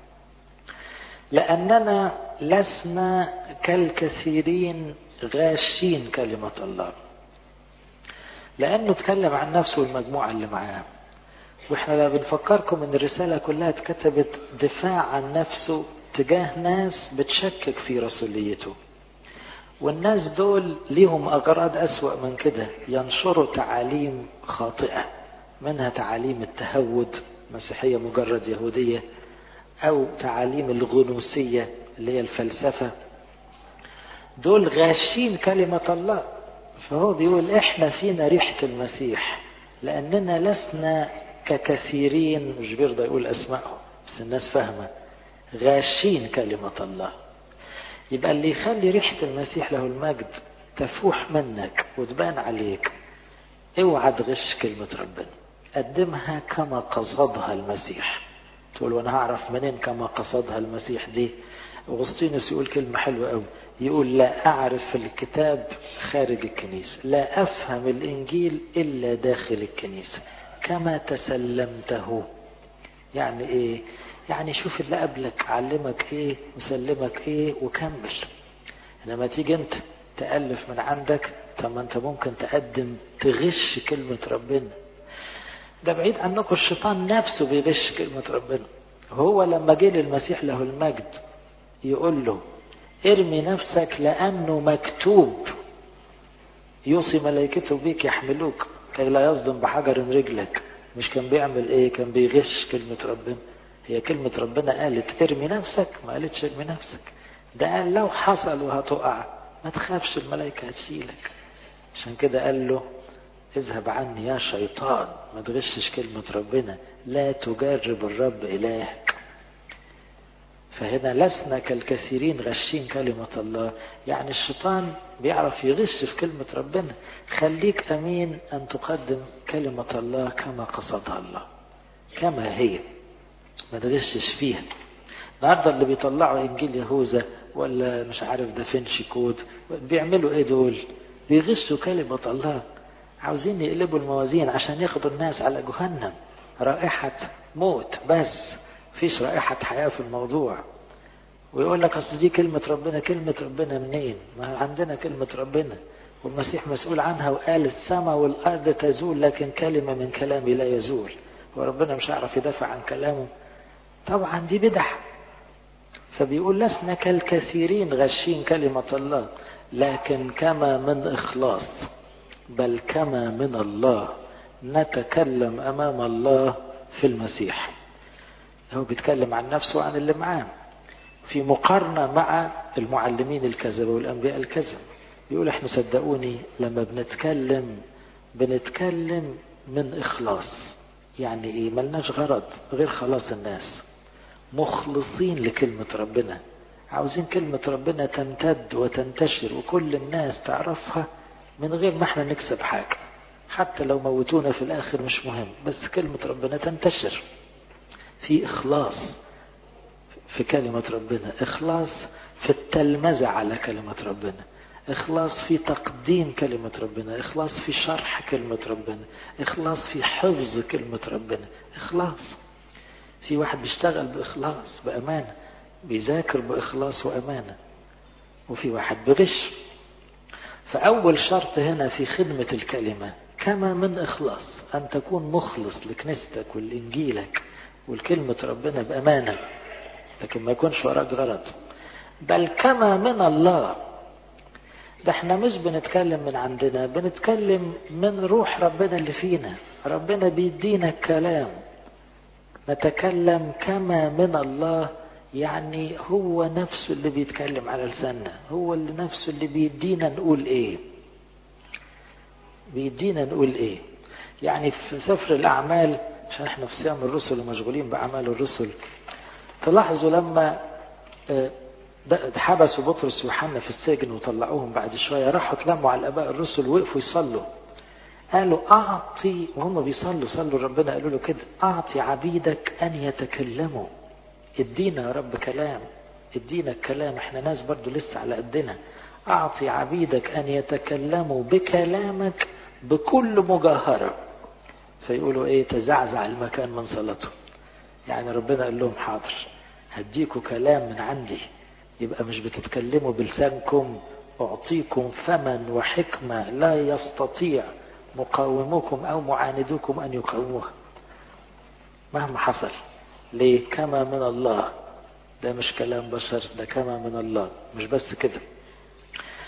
لأننا لسنا كالكثيرين غاشين كلمة الله لأنه اتكلم عن نفسه والمجموعة اللي معاه واحنا لا بنفكركم ان الرسالة كلها اتكتبت دفاع عن نفسه تجاه ناس بتشكك في رسوليته والناس دول ليهم أغراض أسوأ من كده ينشروا تعاليم خاطئة منها تعاليم التهود مسيحية مجرد يهودية أو تعاليم الغنوسية اللي هي الفلسفة دول غاشين كلمة الله فهو بيقول احنا فينا ريحة المسيح لأننا لسنا ككثيرين مش بيرضى يقول أسمائهم بس الناس فاهمة غاشين كلمة الله يبقى اللي يخلي ريحة المسيح له المجد تفوح منك وتبان عليك اوعى تغش كلمة ربنا قدمها كما قصدها المسيح تقول وانا هعرف منين كما قصدها المسيح دي اغسطينوس يقول كلمة حلوة قوي يقول لا اعرف الكتاب خارج الكنيسة لا افهم الانجيل الا داخل الكنيسة كما تسلمته يعني ايه يعني شوف اللي قبلك علمك ايه وسلمك ايه وكمل انما تيجي انت تألف من عندك طب ما انت ممكن تقدم تغش كلمة ربنا ده بعيد عنكم الشيطان نفسه بيغش كلمة ربنا هو لما جه للمسيح له المجد يقول له ارمي نفسك لأنه مكتوب يوصي ملائكته بيك يحملوك كي لا يصدم بحجر رجلك مش كان بيعمل ايه كان بيغش كلمة ربنا هي كلمة ربنا قالت ارمي نفسك ما قالتش ارمي نفسك ده قال لو حصل وهتقع ما تخافش الملائكة هتشيلك عشان كده قال له اذهب عني يا شيطان ما تغشش كلمة ربنا لا تجرب الرب إلهك فهنا لسنا كالكثيرين غشين كلمة الله يعني الشيطان بيعرف يغش في كلمة ربنا خليك أمين أن تقدم كلمة الله كما قصدها الله كما هي ما تغشش فيها النهارده اللي بيطلعوا انجيل يهوذا ولا مش عارف دافنشي كود بيعملوا ايه دول بيغشوا كلمة الله عاوزين يقلبوا الموازين عشان ياخدوا الناس على جهنم رائحة موت بس فيش رائحة حياة في الموضوع ويقول لك اصل دي كلمة ربنا كلمة ربنا منين ما عندنا كلمة ربنا والمسيح مسؤول عنها وقال السماء والأرض تزول لكن كلمة من كلامي لا يزول وربنا مش هيعرف يدافع عن كلامه طبعا دي بدع فبيقول لسنا كالكثيرين غشين كلمة الله لكن كما من إخلاص بل كما من الله نتكلم أمام الله في المسيح هو بيتكلم عن نفسه وعن اللي معاه في مقارنة مع المعلمين الكذبة والأنبياء الكذب بيقول احنا صدقوني لما بنتكلم بنتكلم من إخلاص يعني ايه ملناش غرض غير خلاص الناس مخلصين لكلمة ربنا عاوزين كلمة ربنا تمتد وتنتشر وكل الناس تعرفها من غير ما احنا نكسب حاجة حتى لو موتونا في الآخر مش مهم بس كلمة ربنا تنتشر في إخلاص في كلمة ربنا إخلاص في التلمذة على كلمة ربنا إخلاص في تقديم كلمة ربنا إخلاص في شرح كلمة ربنا إخلاص في حفظ كلمة ربنا إخلاص في واحد بيشتغل بإخلاص بأمانة بيذاكر بإخلاص وأمانة وفي واحد بغش فأول شرط هنا في خدمة الكلمة كما من إخلاص أن تكون مخلص لكنيستك ولإنجيلك والكلمة ربنا بأمانة لكن ما يكونش وراك غرض بل كما من الله ده احنا مش بنتكلم من عندنا بنتكلم من روح ربنا اللي فينا ربنا بيدينا الكلام نتكلم كما من الله يعني هو نفسه اللي بيتكلم على لساننا هو اللي نفسه اللي بيدينا نقول ايه بيدينا نقول ايه يعني في سفر الاعمال عشان احنا في صيام الرسل ومشغولين باعمال الرسل تلاحظوا لما حبسوا بطرس ويوحنا في السجن وطلعوهم بعد شويه راحوا اتلموا على الاباء الرسل وقفوا يصلوا قالوا اعطي وهم بيصلوا صلوا ربنا قالوا له كده اعطي عبيدك ان يتكلموا ادينا يا رب كلام ادينا الكلام احنا ناس برضو لسه على قدنا اعطي عبيدك ان يتكلموا بكلامك بكل مجاهرة فيقولوا ايه تزعزع المكان من صلاته يعني ربنا قال لهم حاضر هديكوا كلام من عندي يبقى مش بتتكلموا بلسانكم اعطيكم فما وحكمة لا يستطيع مقاوموكم او معاندوكم ان يقاوموها مهما حصل ليه كما من الله ده مش كلام بشر ده كما من الله مش بس كده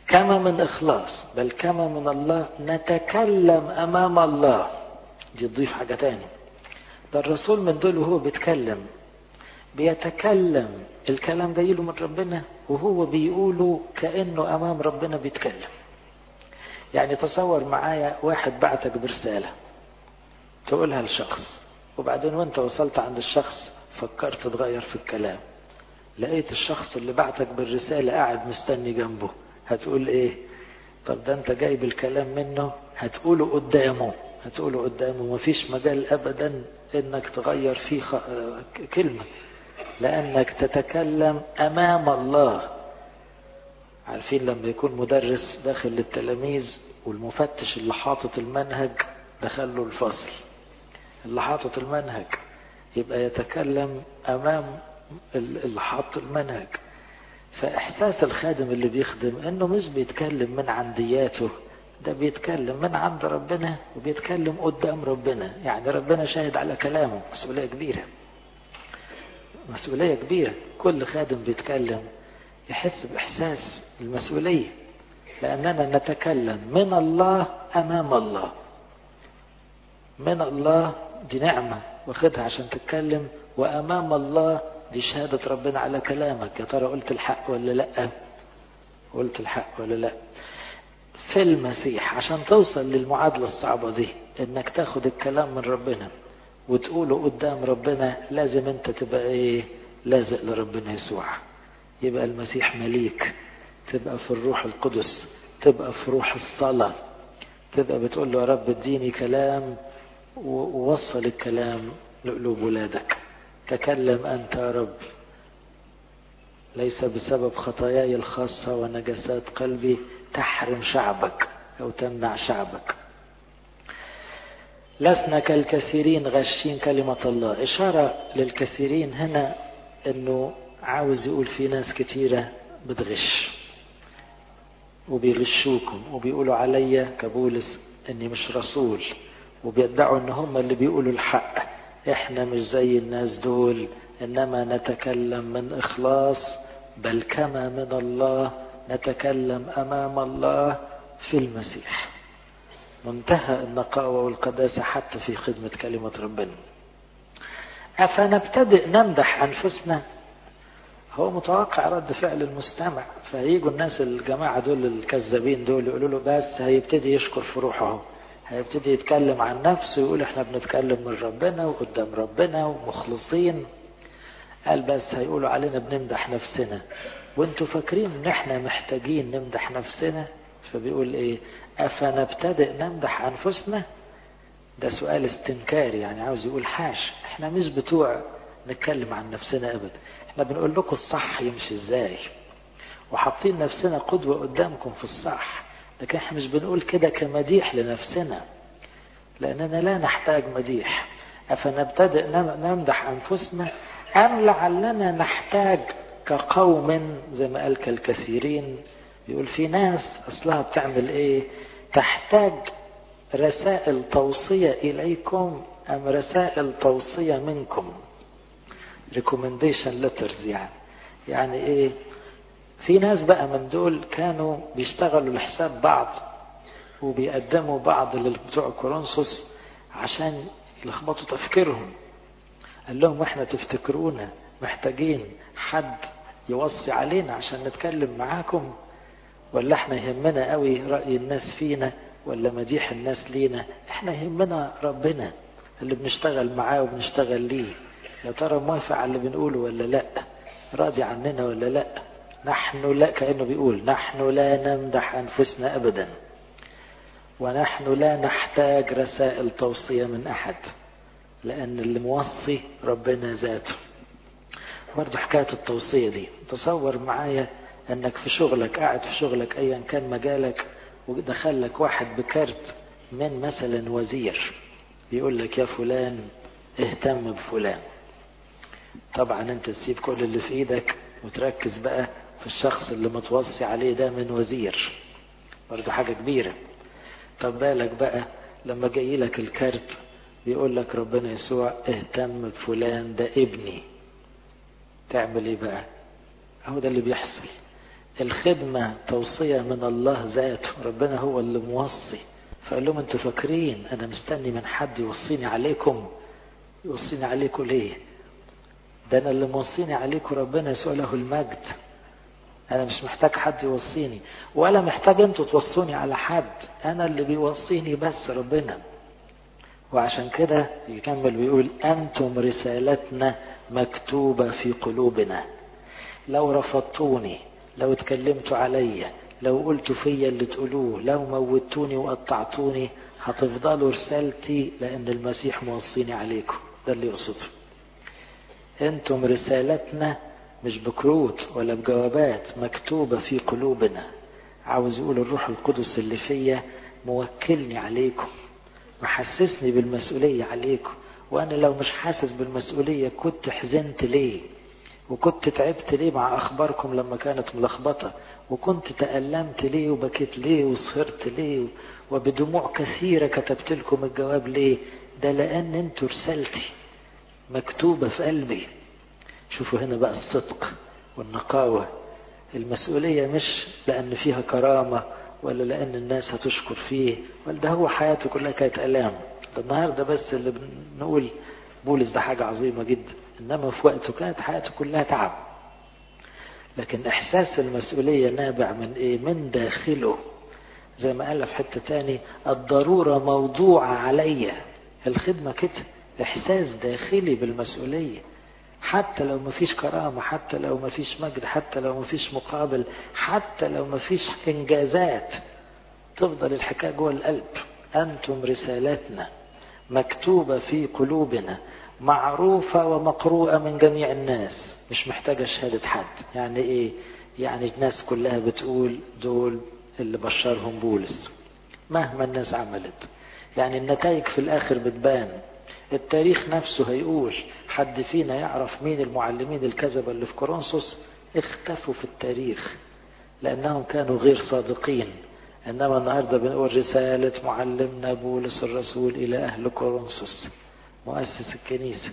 كما من إخلاص بل كما من الله نتكلم أمام الله دي تضيف حاجة تاني ده الرسول من دول وهو بيتكلم بيتكلم الكلام ده يله من ربنا وهو بيقوله كأنه أمام ربنا بيتكلم يعني تصور معايا واحد بعتك برسالة تقولها لشخص وبعدين وانت وصلت عند الشخص فكرت تغير في الكلام لقيت الشخص اللي بعتك بالرسالة قاعد مستني جنبه هتقول ايه طب ده انت جايب الكلام منه هتقوله قدامه هتقوله قدامه مفيش مجال ابدا انك تغير فيه خ... كلمة لانك تتكلم امام الله عارفين لما يكون مدرس داخل للتلاميذ والمفتش اللي حاطط المنهج دخل له الفصل اللي حاطط المنهج يبقى يتكلم امام اللي حاط المنهج فاحساس الخادم اللي بيخدم انه مش بيتكلم من عندياته ده بيتكلم من عند ربنا وبيتكلم قدام ربنا يعني ربنا شاهد على كلامه مسؤولية كبيرة مسؤولية كبيرة كل خادم بيتكلم يحس بإحساس المسؤولية لأننا نتكلم من الله أمام الله من الله دي نعمة واخدها عشان تتكلم وأمام الله دي شهادة ربنا على كلامك يا ترى قلت الحق ولا لأ قلت الحق ولا لأ في المسيح عشان توصل للمعادلة الصعبة دي انك تاخد الكلام من ربنا وتقوله قدام ربنا لازم انت تبقى ايه لازق لربنا يسوع يبقى المسيح مليك تبقى في الروح القدس تبقى في روح الصلاة تبقى بتقول له يا رب اديني كلام ووصل الكلام لقلوب ولادك تكلم أنت يا رب ليس بسبب خطاياي الخاصة ونجسات قلبي تحرم شعبك أو تمنع شعبك لسنا كالكثيرين غاشين كلمة الله إشارة للكثيرين هنا أنه عاوز يقول في ناس كتيرة بتغش وبيغشوكم وبيقولوا عليا كبولس اني مش رسول وبيدعوا ان هم اللي بيقولوا الحق احنا مش زي الناس دول انما نتكلم من اخلاص بل كما من الله نتكلم امام الله في المسيح منتهى النقاوة والقداسة حتى في خدمة كلمة ربنا أفنبتدئ نمدح أنفسنا هو متوقع رد فعل المستمع فييجوا الناس الجماعة دول الكذابين دول يقولوا له بس هيبتدي يشكر في روحه هيبتدي يتكلم عن نفسه ويقول احنا بنتكلم من ربنا وقدام ربنا ومخلصين قال بس هيقولوا علينا بنمدح نفسنا وانتوا فاكرين ان احنا محتاجين نمدح نفسنا فبيقول ايه افنبتدئ نمدح انفسنا ده سؤال استنكاري يعني عاوز يقول حاش احنا مش بتوع نتكلم عن نفسنا ابدا احنا بنقول لكم الصح يمشي ازاي وحاطين نفسنا قدوة قدامكم في الصح لكن احنا مش بنقول كده كمديح لنفسنا لاننا لا نحتاج مديح افنبتدئ نمدح انفسنا ام لعلنا نحتاج كقوم زي ما قال كالكثيرين بيقول في ناس اصلها بتعمل ايه تحتاج رسائل توصية اليكم ام رسائل توصية منكم recommendation letters يعني يعني ايه في ناس بقى من دول كانوا بيشتغلوا لحساب بعض وبيقدموا بعض لبتوع كورنثوس عشان يلخبطوا تفكيرهم قال لهم احنا تفتكرونا محتاجين حد يوصي علينا عشان نتكلم معاكم ولا احنا يهمنا قوي رأي الناس فينا ولا مديح الناس لينا احنا يهمنا ربنا اللي بنشتغل معاه وبنشتغل ليه يا ترى موافق على اللي بنقوله ولا لا راضي عننا ولا لا نحن لا كأنه بيقول نحن لا نمدح أنفسنا أبدا ونحن لا نحتاج رسائل توصية من أحد لأن اللي موصي ربنا ذاته برضه حكاية التوصية دي تصور معايا أنك في شغلك قاعد في شغلك أيا كان مجالك ودخل لك واحد بكارت من مثلا وزير بيقول لك يا فلان اهتم بفلان طبعا انت تسيب كل اللي في ايدك وتركز بقى في الشخص اللي متوصي عليه ده من وزير برضه حاجة كبيرة طب بالك بقى لما جاي لك الكارت بيقول لك ربنا يسوع اهتم بفلان ده ابني تعمل ايه بقى اهو ده اللي بيحصل الخدمة توصية من الله ذاته ربنا هو اللي موصي فقال لهم انتوا فاكرين انا مستني من حد يوصيني عليكم يوصيني عليكم ليه ده انا اللي موصيني عليكم ربنا يسوع له المجد انا مش محتاج حد يوصيني ولا محتاج انتوا توصوني على حد انا اللي بيوصيني بس ربنا وعشان كده يكمل ويقول انتم رسالتنا مكتوبة في قلوبنا لو رفضتوني لو اتكلمتوا عليا لو قلتوا فيا اللي تقولوه لو موتوني وقطعتوني هتفضلوا رسالتي لان المسيح موصيني عليكم ده اللي يقصده انتم رسالتنا مش بكروت ولا بجوابات مكتوبة في قلوبنا عاوز يقول الروح القدس اللي فيا موكلني عليكم محسسني بالمسؤولية عليكم وانا لو مش حاسس بالمسؤولية كنت حزنت ليه وكنت تعبت ليه مع اخباركم لما كانت ملخبطة وكنت تألمت ليه وبكيت ليه وسهرت ليه وبدموع كثيرة كتبت لكم الجواب ليه ده لان انتوا رسالتي مكتوبة في قلبي شوفوا هنا بقى الصدق والنقاوة المسؤولية مش لأن فيها كرامة ولا لأن الناس هتشكر فيه ولا ده هو حياته كلها كانت ألام ده النهاردة بس اللي بنقول بولس ده حاجة عظيمة جدا إنما في وقته كانت حياته كلها تعب لكن إحساس المسؤولية نابع من إيه؟ من داخله زي ما قال في حتة تاني الضرورة موضوعة عليا الخدمة كده إحساس داخلي بالمسؤولية حتى لو مفيش كرامة حتى لو مفيش مجد حتى لو مفيش مقابل حتى لو مفيش إنجازات تفضل الحكاية جوه القلب أنتم رسالتنا مكتوبة في قلوبنا معروفة ومقروءة من جميع الناس مش محتاجة شهادة حد يعني إيه يعني الناس كلها بتقول دول اللي بشرهم بولس مهما الناس عملت يعني النتائج في الآخر بتبان التاريخ نفسه هيقول حد فينا يعرف مين المعلمين الكذبة اللي في كورنثوس اختفوا في التاريخ لأنهم كانوا غير صادقين إنما النهاردة بنقول رسالة معلمنا بولس الرسول إلى أهل كورنثوس مؤسس الكنيسة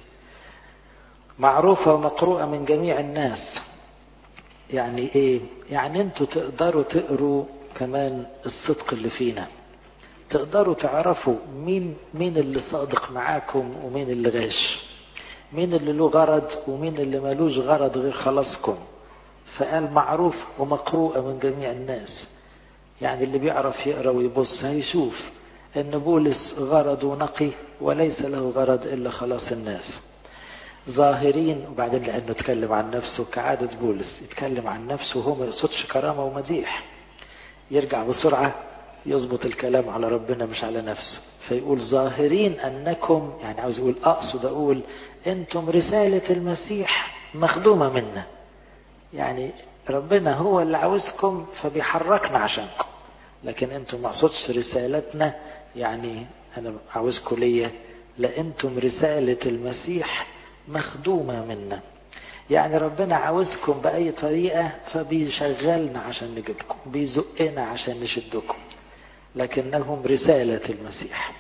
معروفة ومقروءة من جميع الناس يعني ايه يعني انتوا تقدروا تقروا كمان الصدق اللي فينا تقدروا تعرفوا مين مين اللي صادق معاكم ومين اللي غاش مين اللي له غرض ومين اللي ملوش غرض غير خلاصكم فقال معروف ومقروءة من جميع الناس يعني اللي بيعرف يقرا ويبص هيشوف ان بولس غرضه نقي وليس له غرض الا خلاص الناس ظاهرين وبعدين لانه اتكلم عن نفسه كعادة بولس يتكلم عن نفسه وهو ما يقصدش كرامة ومديح يرجع بسرعة يظبط الكلام على ربنا مش على نفسه فيقول ظاهرين انكم يعني عاوز يقول اقصد اقول انتم رسالة المسيح مخدومة منا يعني ربنا هو اللي عاوزكم فبيحركنا عشانكم لكن انتم ما اقصدش رسالتنا يعني انا عاوزكم ليا لا انتم رسالة المسيح مخدومة منا يعني ربنا عاوزكم بأي طريقة فبيشغلنا عشان نجيبكم بيزقنا عشان نشدكم لكنهم رسالة المسيح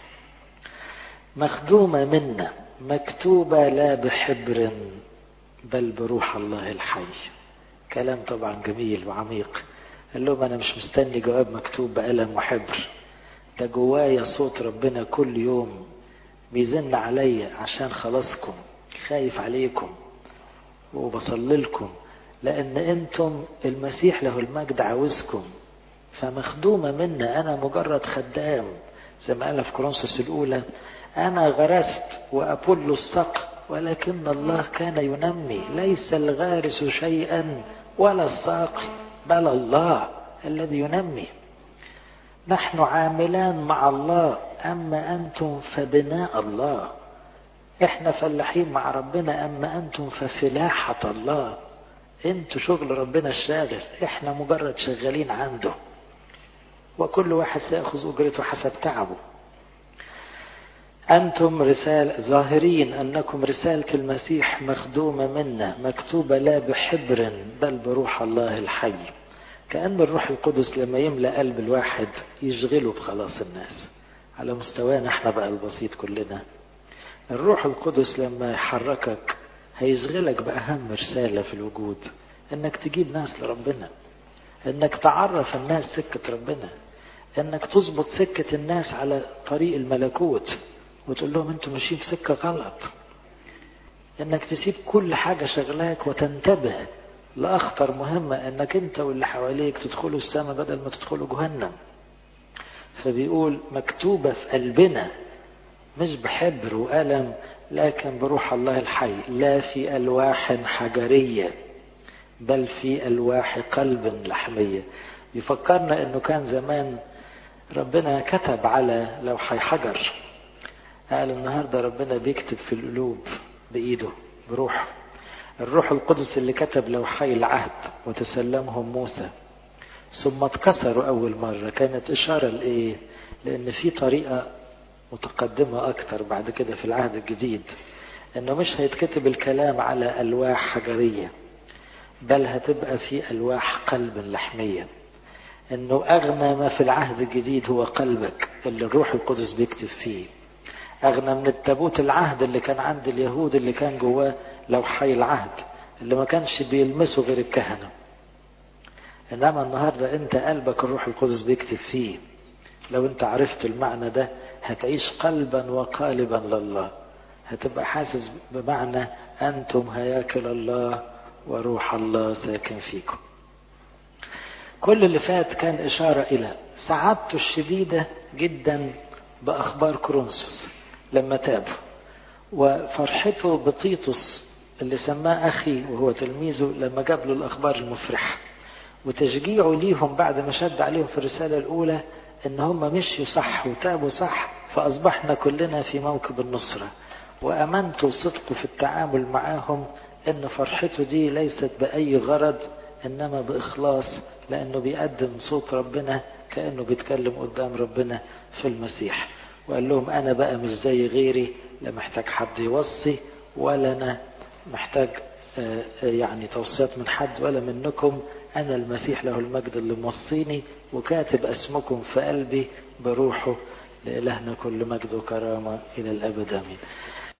مخدومة منا مكتوبة لا بحبر بل بروح الله الحي كلام طبعا جميل وعميق قال لهم انا مش مستني جواب مكتوب بقلم وحبر ده جوايا صوت ربنا كل يوم بيزن عليا عشان خلاصكم خايف عليكم وبصلي لكم لان انتم المسيح له المجد عاوزكم فمخدومه منا انا مجرد خدام زي ما قال في كورنثوس الاولى انا غرست وابول السقف ولكن الله كان ينمي ليس الغارس شيئا ولا الساقي بل الله الذي ينمي نحن عاملان مع الله اما انتم فبناء الله احنا فلاحين مع ربنا اما انتم ففلاحة الله انتوا شغل ربنا الشاغل احنا مجرد شغالين عنده وكل واحد سيأخذ أجرته حسب تعبه أنتم رسالة ظاهرين أنكم رسالة المسيح مخدومة منا مكتوبة لا بحبر بل بروح الله الحي كأن الروح القدس لما يملأ قلب الواحد يشغله بخلاص الناس على مستوانا احنا بقى البسيط كلنا الروح القدس لما يحركك هيشغلك بأهم رسالة في الوجود انك تجيب ناس لربنا انك تعرف الناس سكة ربنا انك تظبط سكة الناس على طريق الملكوت وتقول لهم انتوا ماشيين في سكة غلط انك تسيب كل حاجة شغلاك وتنتبه لأخطر مهمة انك انت واللي حواليك تدخلوا السماء بدل ما تدخلوا جهنم فبيقول مكتوبة في قلبنا مش بحبر وقلم لكن بروح الله الحي لا في ألواح حجرية بل في ألواح قلب لحمية يفكرنا أنه كان زمان ربنا كتب على لوحي حجر قال النهاردة ربنا بيكتب في القلوب بإيده بروحه الروح القدس اللي كتب لوحي العهد وتسلمهم موسى ثم اتكسروا أول مرة كانت إشارة لإيه؟ لأن في طريقة متقدمة أكتر بعد كده في العهد الجديد إنه مش هيتكتب الكلام على ألواح حجرية بل هتبقى في ألواح قلب لحمية إنه أغنى ما في العهد الجديد هو قلبك اللي الروح القدس بيكتب فيه أغنى من التابوت العهد اللي كان عند اليهود اللي كان جواه لوحي العهد اللي ما كانش بيلمسه غير الكهنة إنما النهاردة أنت قلبك الروح القدس بيكتب فيه لو أنت عرفت المعنى ده هتعيش قلبا وقالبا لله هتبقى حاسس بمعنى أنتم هياكل الله وروح الله ساكن فيكم كل اللي فات كان إشارة إلى سعادته الشديدة جدا بأخبار كرونسوس لما تاب وفرحته بطيطس اللي سماه أخي وهو تلميذه لما جاب له الأخبار المفرحة وتشجيعه ليهم بعد ما شد عليهم في الرسالة الأولى إن هم مشيوا صح وتابوا صح فأصبحنا كلنا في موكب النصرة وأمنت وصدقه في التعامل معاهم إن فرحته دي ليست بأي غرض إنما بإخلاص لأنه بيقدم صوت ربنا كأنه بيتكلم قدام ربنا في المسيح وقال لهم أنا بقى مش زي غيري لا محتاج حد يوصي ولا أنا محتاج يعني توصيات من حد ولا منكم أنا المسيح له المجد اللي موصيني وكاتب اسمكم في قلبي بروحه لإلهنا كل مجد وكرامة إلى الأبد آمين